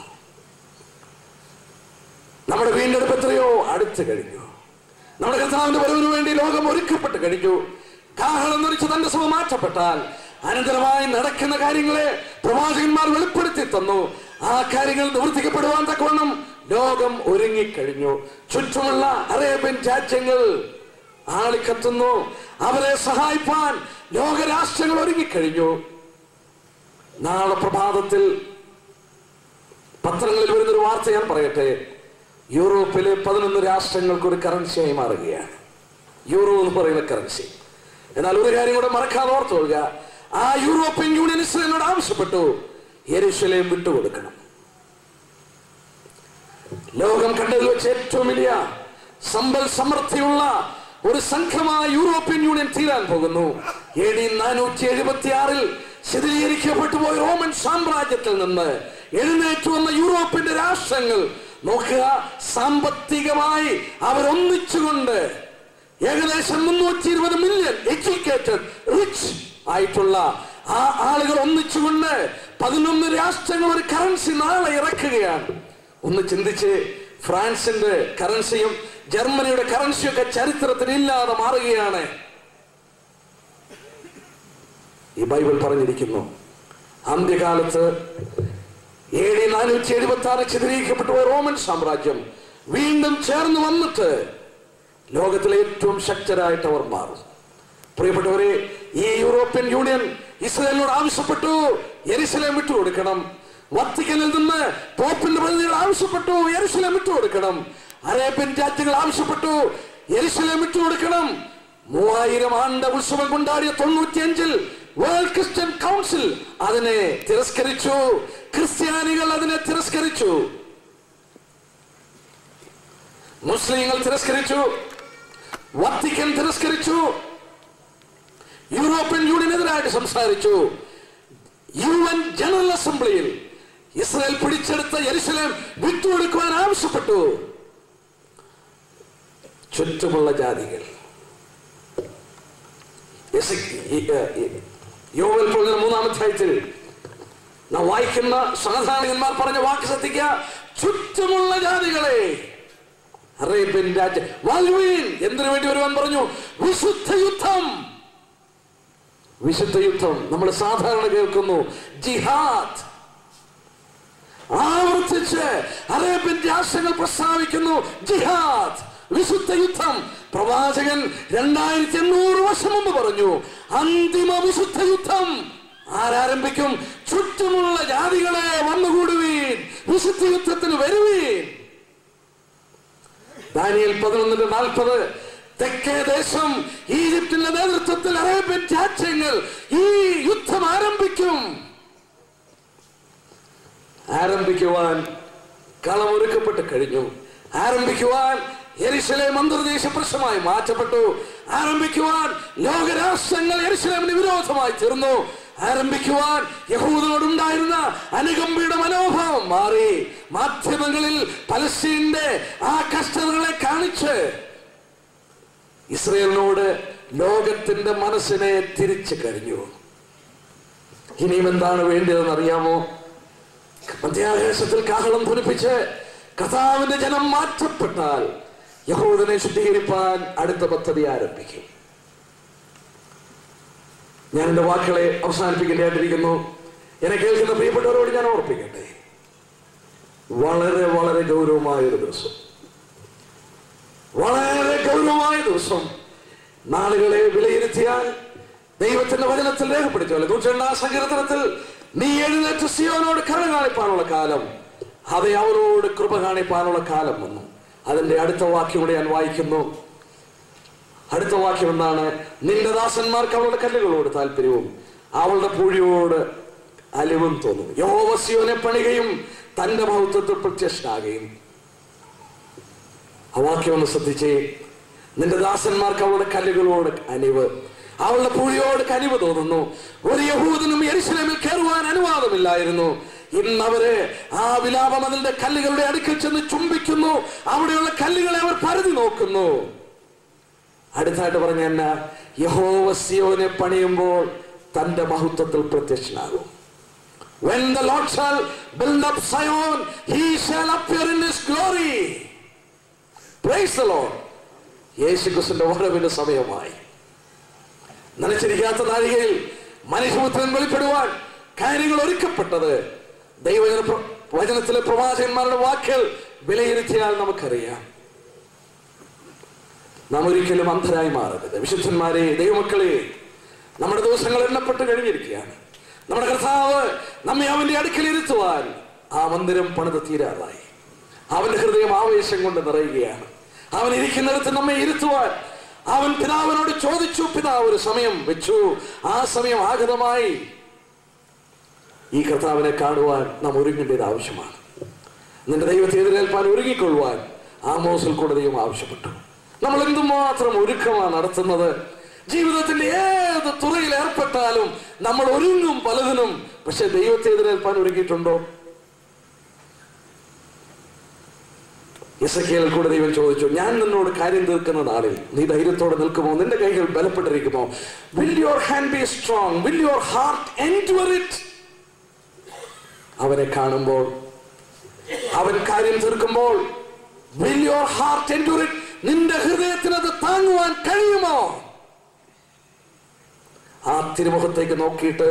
നമ്മുടെ വീണ്ടെടുപ്പ് എത്രയോ അടുത്ത് കഴിഞ്ഞു നമ്മുടെ കർത്താവിന്റെ വരവിന് വേണ്ടി ലോകം ഒരുക്കപ്പെട്ട് കഴിഞ്ഞു കാഹളം നിറച്ച് തന്റെ സഭ മാറ്റപ്പെട്ടാൽ അനന്തരമായി നടക്കുന്ന കാര്യങ്ങളെ പ്രവാചകന്മാർ വെളിപ്പെടുത്തി തന്നു ആ കാര്യങ്ങൾ നിവർത്തിക്കപ്പെടുവാൻ തക്കവണ്ണം ലോകം ഒരുങ്ങിക്കഴിഞ്ഞു ചുറ്റുമുള്ള അറേബ്യൻ രാജ്യങ്ങൾ ആളിക്കത്തുന്നു അവരെ സഹായിപ്പാൻ ലോകരാഷ്ട്രങ്ങൾ ഒരുങ്ങിക്കഴിഞ്ഞു നാളെ പ്രഭാതത്തിൽ പത്രങ്ങളിൽ വരുന്നൊരു വാർത്ത ഞാൻ പറയട്ടെ യൂറോപ്പിലെ പതിനൊന്ന് രാഷ്ട്രങ്ങൾക്ക് ഒരു കറൻസിയായി മാറുകയാണ് യൂറോ എന്ന് പറയുന്ന കറൻസി എന്നാൽ ഒരു കാര്യം കൂടെ മറക്കാതെ ഓർത്തുകൊള്ളുക ആ യൂറോപ്യൻ യൂണിയൻ ഇസ്രയേലിനോട് ആവശ്യപ്പെട്ടു യെരുശലേം വിട്ടുകൊടുക്കണം ലോകം കണ്ടതിൽ വെച്ച് ഏറ്റവും വലിയ സമ്പൽ സമൃദ്ധിയുള്ള ഒരു സംഘമായ യൂറോപ്യൻ യൂണിയൻ തീരാൻ പോകുന്നു എ ഡി നാനൂറ്റി എഴുപത്തി ആറിൽ ശിഥിലീകരിക്കപ്പെട്ടു പോയ റോമൻ സാമ്രാജ്യത്തിൽ നിന്ന് എഴുന്നേറ്റ് വന്ന യൂറോപ്പിന്റെ രാഷ്ട്രങ്ങൾ നോക്കുക സാമ്പത്തികമായി അവരൊന്നിച്ചുകൊണ്ട് ഏകദേശം മുന്നൂറ്റി ഇരുപത് മില്യൺ എഡ്യൂക്കേറ്റഡ് റിച്ച് ആയിട്ടുള്ള ആ ആളുകൾ ഒന്നിച്ചുകൊണ്ട് പതിനൊന്ന് രാഷ്ട്രങ്ങൾ ഒരു കറൻസി നാളെ ഇറക്കുകയാണ് ഒന്ന് ചിന്തിച്ച് ഫ്രാൻസിന്റെ കറൻസിയും ജർമ്മനിയുടെ കറൻസിയും ഒക്കെ ചരിത്രത്തിൽ ഇല്ലാതെ മാറുകയാണ് ഈ ബൈബിൾ പറഞ്ഞിരിക്കുന്നു അന്ത്യകാലത്ത് എ ഡി നാനൂറ്റി എഴുപത്തി ആറ് ചിത്രീകരിക്കപ്പെട്ട റോമൻ സാമ്രാജ്യം വീണ്ടും ചേർന്ന് വന്നിട്ട് ലോകത്തിലെ ഏറ്റവും ശക്തരായിട്ട് അവർ മാറും പ്രിയപ്പെട്ടവരെ ഈ യൂറോപ്യൻ യൂണിയൻ ഇസ്രായേലിനോട് ആവശ്യപ്പെട്ടു യെരുശലേം വിട്ടുകൊടുക്കണം വത്തിക്കനിൽ നിന്ന് പോപ്പിന്റെ പ്രതിനിധികൾ ആവശ്യപ്പെട്ടു യെരുശലേം വിട്ടുകൊടുക്കണം അറേബ്യൻ രാജ്യങ്ങൾ ആവശ്യപ്പെട്ടു യെരുശലേം വിട്ടുകൊടുക്കണം മൂവായിരം ആണ്ട ഉത്സവം കൊണ്ടാടിയ തൊണ്ണൂറ്റിയഞ്ചിൽ വേൾഡ് ക്രിസ്ത്യൻ കൗൺസിൽ അതിനെ തിരസ്കരിച്ചു ക്രിസ്ത്യാനികൾ അതിനെ തിരസ്കരിച്ചു മുസ്ലിങ്ങൾ തിരസ്കരിച്ചു വത്തിക്കൻ തിരസ്കരിച്ചു യൂറോപ്യൻ യൂണിയനെതിരായിട്ട് സംസാരിച്ചു യു എൻ ജനറൽ അസംബ്ലിയിൽ ഇസ്രായേൽ പിടിച്ചെടുത്ത യെരുശലേം വിട്ടുകൊടുക്കുവാൻ ആവശ്യപ്പെട്ടു ചുറ്റുമുള്ള ജാതികൾ എസെക്കി- ഈ- ഏ, ഈ- യോവേൽ പോലുള്ള മൂന്നാം അധ്യായത്തിൽ നാം വായിക്കുന്ന സാധാരണന്മാർ പറഞ്ഞ വാക്ക് ശ്രദ്ധിക്കുക ചുറ്റുമുള്ള ജാതികളെ അറേബ്യൻ രാജ്യം വാൽവീൻ എന്തിനു വേണ്ടി ഒരുവൻ പറഞ്ഞു വിശുദ്ധ യുദ്ധം വിശുദ്ധ യുദ്ധം നമ്മൾ സാധാരണ കേൾക്കുന്നു ജിഹാദ് ആവർത്തിച്ച് അറേബ്യൻ രാഷ്ട്രങ്ങൾ പ്രസ്താവിക്കുന്നു ജിഹാദ് വിശുദ്ധ യുദ്ധം പ്രവാചകൻ രണ്ടായിരത്തി എണ്ണൂറ് വർഷം മുമ്പ് പറഞ്ഞു അന്തിമ വിശുദ്ധ യുദ്ധം ആരാരംഭിക്കും ചുറ്റുമുള്ള ജാതികളെ വന്നുകൂടുവീൻ വിശുദ്ധ യുദ്ധത്തിന് വരുവീൻ ദാനിയൽ പതിനൊന്നിന്റെ നാൽപ്പത് തെക്കേ ദേശം ഈജിപ്തിന്റെ നേതൃത്വത്തിൽ അറേബ്യൻ രാജ്യങ്ങൾ ഈ യുദ്ധം ആരംഭിക്കും ആരംഭിക്കുവാൻ കളമൊരുക്കപ്പെട്ട് കഴിഞ്ഞു ആരംഭിക്കുവാൻ യെരുശലേം അന്തർദേശ പ്രശ്നമായി മാറ്റപ്പെട്ടു ആരംഭിക്കുവാൻ ലോകരാഷ്ട്രങ്ങൾ യെരുശലേമിന് വിരോധമായി തീർന്നു ആരംഭിക്കുവാൻ യഹൂദനോടുണ്ടായിരുന്ന അനുകമ്പയുടെ മനോഭാവം മാറി മാധ്യമങ്ങളിൽ പലസ്തീന്റെ ആ കഷ്ടതകളെ കാണിച്ച് ഇസ്രയേലിനോട് ലോകത്തിന്റെ മനസ്സിനെ തിരിച്ചു കഴിഞ്ഞു ഇനിയും എന്താണ് വേണ്ടതെന്ന് അറിയാമോ മധ്യാകാശത്തിൽ കാഹളം ധ്വനിപ്പിച്ച് കഥാവിന്റെ ജനം മാറ്റപ്പെട്ടാൽ യഹൂദനെ ശുദ്ധീകരിപ്പാൻ അടുത്ത പദ്ധതി ആരംഭിക്കും ഞാൻ എന്റെ വാക്കുകളെ അവസാനിപ്പിക്കേണ്ടതായിട്ടിരിക്കുന്നു എന്നെ കേൾക്കുന്ന പ്രിയപ്പെട്ടവരോട് ഞാൻ ഓർപ്പിക്കട്ടെ വളരെ വളരെ ഗൗരവമായ ഒരു ദിവസം വളരെ ഗൗരവമായ ദിവസം നാളുകളെ വിലയിരുത്തിയാൽ ദൈവത്തിന്റെ വചനത്തിൽ രേഖപ്പെടുത്തിയല്ലോ നൂറ്റിരണ്ടാം സങ്കീർത്തനത്തിൽ നീ എഴുന്നേറ്റ് സിയോനോട് കരുണ കാണിപ്പാനുള്ള കാലം അതെ അവരോട് കൃപ കാണിപ്പാനുള്ള കാലം വന്നു അതിന്റെ അടുത്ത വാക്യം കൂടെ ഞാൻ വായിക്കുന്നു അടുത്ത വാക്യം എന്താണ് നിന്റെ ദാസന്മാർക്ക് അവളുടെ കല്ലുകളോട് താല്പര്യവും അവളുടെ പൂഴിയോട് അലിവും തോന്നും യോവസിയോനെ പണികയും തന്റെ മഹത്വത്തിൽ പ്രത്യക്ഷനാകുകയും ആ വാക്യം ഒന്ന് ശ്രദ്ധിച്ചേ നിന്റെ ദാസന്മാർക്ക് അവളുടെ കല്ലുകളോട് അനിവ് അവളുടെ പൂഴിയോട് കനിവ് തോന്നുന്നു ഒരു യഹൂദനും എരിശിലമിൽ കയറുവാൻ അനുവാദമില്ലായിരുന്നു ഇന്ന് അവര് ആ വിലാപം അതിന്റെ കല്ലുകളുടെ അടുക്കൽ ചെന്ന് ചുംബിക്കുന്നു അവിടെയുള്ള കല്ലുകളെ അവർ പരതി നോക്കുന്നു അടുത്തായിട്ട് പറഞ്ഞ എന്നാ യഹോവസിയോനെ പണിയുമ്പോൾ തന്റെ മഹത്വത്തിൽ പ്രത്യക്ഷനാകും When the Lord shall build up Zion, he shall appear in his glory. Praise the Lord. യേശുക്രിസ്തുവിന്റെ വരവിന്റെ സമയമായി നനച്ചിരിക്കാത്ത നാഴികയിൽ മനുഷ്യപുത്രൻ വെളിപ്പെടുവാൻ കാര്യങ്ങൾ ഒരുക്കപ്പെട്ടത് ദൈവജന പ്ര- വചനത്തിലെ പ്രവാചകന്മാരുടെ വാക്കുകൾ വിലയിരുത്തിയാൽ നമുക്കറിയാം നാം ഒരിക്കലും അന്ധരായി മാറരുത് വിശുദ്ധന്മാരെ ദൈവമക്കളെ നമ്മുടെ ദിവസങ്ങൾ എണ്ണപ്പെട്ട് കഴിഞ്ഞിരിക്കുകയാണ് നമ്മുടെ കർത്താവ് നമ്മെ അവന്റെ അടുക്കൽ ഇരുത്തുവാൻ ആ മന്ദിരം പണിത് തീരാറായി അവന്റെ ഹൃദയം ആവേശം കൊണ്ട് നിറയുകയാണ് അവൻ ഇരിക്കുന്നിടത്ത് നമ്മെ ഇരുത്തുവാൻ അവൻ പിതാവിനോട് ചോദിച്ചു പിതാവ് ഒരു സമയം വെച്ചു ആ സമയം ആഗതമായി ഈ കർത്താവിനെ കാണുവാൻ നാം ഒരുങ്ങേണ്ടത് ആവശ്യമാണ് നിന്റെ ദൈവത്തെ എതിരേൽപ്പാൻ ഒരുങ്ങിക്കൊള്ളുവാൻ ആമോസിൽ കൂടെ ദൈവം ആവശ്യപ്പെട്ടു നമ്മൾ എന്തുമാത്രം ഒരുക്കമാണ് നടത്തുന്നത് ജീവിതത്തിന്റെ ഏത് തുറയിൽ ഏർപ്പെട്ടാലും നമ്മൾ ഒരുങ്ങും പലതിനും പക്ഷെ ദൈവത്തെ എതിരേൽപ്പാൻ ഒരുങ്ങിയിട്ടുണ്ടോ ഇസക്കിയൽ കൂടെ ദൈവം ചോദിച്ചു ഞാൻ നിന്നോട് കാര്യം തീർക്കുന്ന നാളിൽ നീ ധൈര്യത്തോടെ നിൽക്കുമോ നിന്റെ കൈകൾ ബലപ്പെട്ടിരിക്കുമോ will your hand be strong will your heart endure it അവനെ കാണുമ്പോൾ അവൻ കാര്യം തീർക്കുമ്പോൾ will your heart endure it നിന്റെ ഹൃദയത്തിന് അത് താങ്ങുവാൻ കഴിയുമോ ആ തിരുമുഖത്തേക്ക് നോക്കിയിട്ട്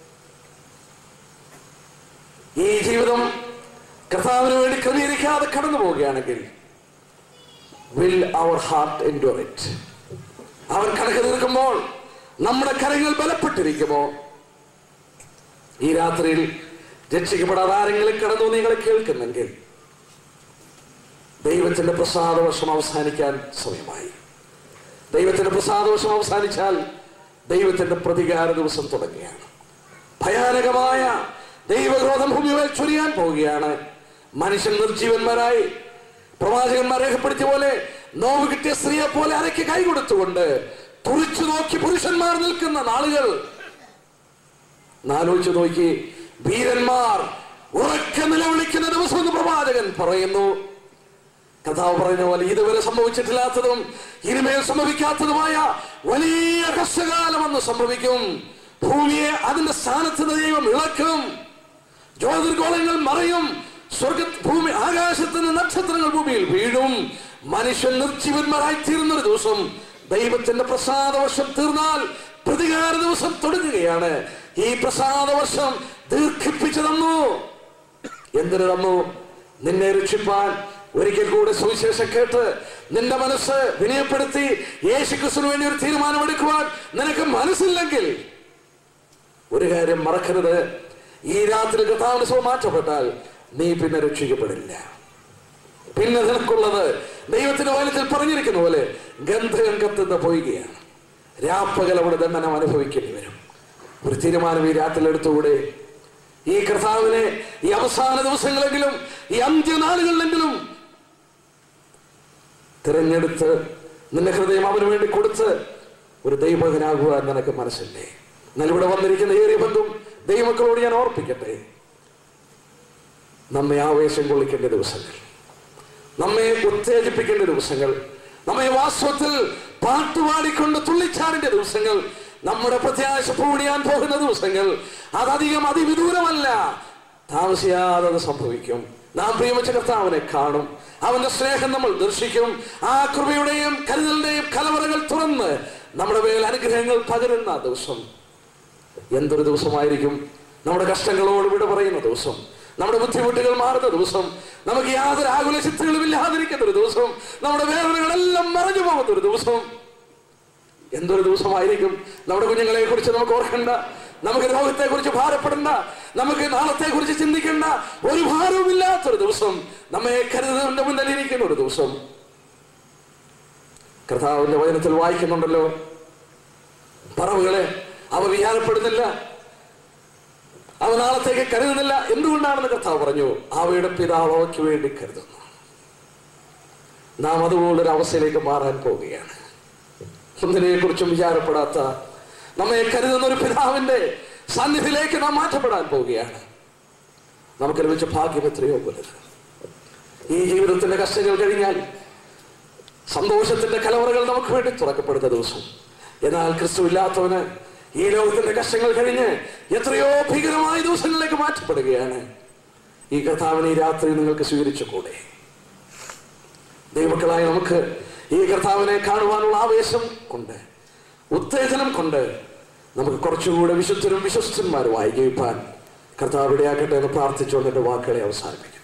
ഈ ജീവിതം കർത്താവിന് വേണ്ടി ക്രമീകരിക്കാതെ കടന്നു പോവുകയാണെങ്കിൽ will your heart endure it അവൻ കണക്ക് തീർക്കുമ്പോൾ നമ്മുടെ കരങ്ങൾ ബലപ്പെട്ടിരിക്കുമോ ഈ രാത്രിയിൽ രക്ഷിക്കപ്പെടാതെ ആരെങ്കിലും കടന്നു നിങ്ങളെ കേൾക്കുന്നെങ്കിൽ ദൈവത്തിന്റെ പ്രസാദവർഷം അവസാനിക്കാൻ സമയമായി ദൈവത്തിന്റെ പ്രസാദവർഷം അവസാനിച്ചാൽ ദൈവത്തിന്റെ പ്രതികാര ദിവസം തുടങ്ങുകയാണ് ഭയാനകമായ ദൈവക്രോധം ഭൂമിമേൽ ചൊരിയാൻ പോവുകയാണ് മനുഷ്യൻ നിർജീവന്മാരായി പ്രവാചകന്മാർ രേഖപ്പെടുത്തിയ പോലെ നോവ് കിട്ടിയ സ്ത്രീയെ പോലെ അരയ്ക്ക് കൈ കൊടുത്തുകൊണ്ട് തുറിച്ചു നോക്കി പുരുഷന്മാർ നിൽക്കുന്ന നാളുകൾ നാലോചിച്ചു നോക്കി വീരന്മാർ ഉറക്കെ നിലവിളിക്കുന്ന ദിവസം എന്ന് പ്രവാചകൻ പറയുന്നു കഥാവ് പറയുന്ന പോലെ ഇതുവരെ സംഭവിച്ചിട്ടില്ലാത്തതും ഇനിമേൽ സംഭവിക്കാത്തതുമായ വലിയ കഷ്ടകാലം അന്ന് സംഭവിക്കും ഭൂമിയെ അതിന്റെ സ്ഥാനത്ത് നിന്ന് ദൈവം ഇളക്കും ജ്യോതിർഗോളങ്ങൾ മറയും സ്വർഗ ഭൂമി ആകാശത്ത് നിന്ന് നക്ഷത്രങ്ങൾ ഭൂമിയിൽ വീഴും മനുഷ്യൻ നിർജീവന്മാരായി തീരുന്ന ഒരു ദിവസം ദൈവത്തിന്റെ പ്രസാദ വർഷം തീർന്നാൽ പ്രതികാര ദിവസം തുടങ്ങുകയാണ് ഈ പ്രസാദ വർഷം ദീർഘിപ്പിച്ചു തന്നു എന്തിനു തന്നു നിന്നെ രക്ഷിപ്പാൻ ഒരിക്കൽ കൂടെ സുവിശേഷം കേട്ട് നിന്റെ മനസ്സ് വിനയപ്പെടുത്തി യേശു ക്രിസ്തുവിന് വേണ്ടി ഒരു തീരുമാനമെടുക്കുവാൻ നിനക്ക് മനസ്സില്ലെങ്കിൽ ഒരു കാര്യം മറക്കരുത് ഈ രാത്രി കർത്താവിന് സുഖം മാറ്റപ്പെട്ടാൽ നീ പിന്നെ രക്ഷിക്കപ്പെടില്ല പിന്നെ നിനക്കുള്ളത് ദൈവത്തിന്റെ വയലത്തിൽ പറഞ്ഞിരിക്കുന്ന പോലെ ഗന്ധകം കത്തുന്ന പൊയ്കയാണ് രാപ്പകൽ അവിടെ ദണ്ഡനം അനുഭവിക്കേണ്ടി വരും ഒരു തീരുമാനം ഈ രാത്രി എടുത്തുകൂടെ ഈ കർത്താവിനെ ഈ അവസാന ദിവസങ്ങളെങ്കിലും ഈ അന്ത്യനാളുകളിലെങ്കിലും തിരഞ്ഞെടുത്ത് നിന്റെ ഹൃദയം അവന് വേണ്ടി കൊടുത്ത് ഒരു ദൈവമകനാകുവാൻ നിനക്ക് മനസ്സില്ലേ എന്നാൽ ഇവിടെ വന്നിരിക്കുന്ന ഏറിയ ബന്ധും ദൈവമക്കളോട് ഞാൻ ഓർപ്പിക്കട്ടെ നമ്മെ ആവേശം കൊള്ളിക്കേണ്ട ദിവസങ്ങൾ നമ്മെ ഉത്തേജിപ്പിക്കേണ്ട ദിവസങ്ങൾ നമ്മെ വാസ്തവത്തിൽ പാട്ടുപാടിക്കൊണ്ട് തുള്ളിച്ചാടിന്റെ ദിവസങ്ങൾ നമ്മുടെ പ്രത്യാശ പൂണിയാൻ പോകുന്ന ദിവസങ്ങൾ അതധികം അതിവിദൂരമല്ല താമസിയാതെ അത് സംഭവിക്കും നാം പ്രിയമിച്ച കർത്താവിനെ കാണും അവന്റെ സ്നേഹം നമ്മൾ ദർശിക്കും ആ കൃപയുടെയും കരുതലിന്റെയും കലവറകൾ തുറന്ന് നമ്മുടെ മേൽ അനുഗ്രഹങ്ങൾ പകരുന്ന ദിവസം എന്തൊരു ദിവസമായിരിക്കും നമ്മുടെ കഷ്ടങ്ങളോട് വിട പറയുന്ന ദിവസം നമ്മുടെ ബുദ്ധിമുട്ടുകൾ മാറുന്ന ദിവസം നമുക്ക് യാതൊരു ആകുല ചിത്രങ്ങളും ഇല്ലാതിരിക്കുന്ന ഒരു ദിവസം നമ്മുടെ വേദനകളെല്ലാം മറഞ്ഞു പോകുന്ന ഒരു ദിവസം എന്തൊരു ദിവസമായിരിക്കും നമ്മുടെ കുഞ്ഞുങ്ങളെ കുറിച്ച് നമുക്ക് ഓർക്കണ്ട നമുക്ക് രോഗത്തെ കുറിച്ച് ഭാരപ്പെടണ്ട നമുക്ക് നാളത്തെ കുറിച്ച് ചിന്തിക്കേണ്ട ഒരു ഭാരവുമില്ലാത്തൊരു ദിവസം നമ്മെ കരുതുന്നതിന്റെ മുന്നിലിരിക്കുന്ന ഒരു ദിവസം കർത്താവിന്റെ വചനത്തിൽ വായിക്കുന്നുണ്ടല്ലോ പറവുകളെ അവ വിചാരപ്പെടുന്നില്ല അവ നാളത്തേക്ക് കരുതുന്നില്ല എന്തുകൊണ്ടാണെന്ന് കർത്താവ് പറഞ്ഞു അവയുടെ പിതാവ് അവയ്ക്ക് വേണ്ടി കരുതുന്നു നാം അതുപോലൊരു അവസ്ഥയിലേക്ക് മാറാൻ പോവുകയാണ് ഒന്നിനെ കുറിച്ചും വിചാരപ്പെടാത്ത നമ്മെ കരുതുന്ന ഒരു പിതാവിന്റെ സന്നിധിയിലേക്ക് നാം മാറ്റപ്പെടാൻ പോവുകയാണ് നമുക്ക് ലഭിച്ച ഭാഗ്യം എത്രയോ വലുത് ഈ ജീവിതത്തിന്റെ കഷ്ടങ്ങൾ കഴിഞ്ഞാൽ സന്തോഷത്തിന്റെ കലവറകൾ നമുക്ക് വേണ്ടി തുറക്കപ്പെടുന്ന ദിവസം എന്നാൽ ക്രിസ്തു ഇല്ലാത്തവന് ഈ ലോകത്തിന്റെ കഷ്ടങ്ങൾ കഴിഞ്ഞ് എത്രയോ ഭീകരമായ ദിവസങ്ങളിലേക്ക് മാറ്റപ്പെടുകയാണ് ഈ കർത്താവിനെ ഈ രാത്രി നിങ്ങൾക്ക് സ്വീകരിച്ചു കൂടെ ദൈവമക്കളായ നമുക്ക് ഈ കർത്താവിനെ കാണുവാനുള്ള ആവേശം കൊണ്ട് ഉത്തേജനം കൊണ്ട് നമുക്ക് കുറച്ചുകൂടെ വിശുദ്ധരും വിശ്വസ്തന്മാരുമായി ജീവിപ്പാൻ കർത്താവ് ഇടയാക്കട്ടെ എന്ന് പ്രാർത്ഥിച്ചുകൊണ്ട് എൻ്റെ വാക്കുകളെ അവസാനിപ്പിക്കും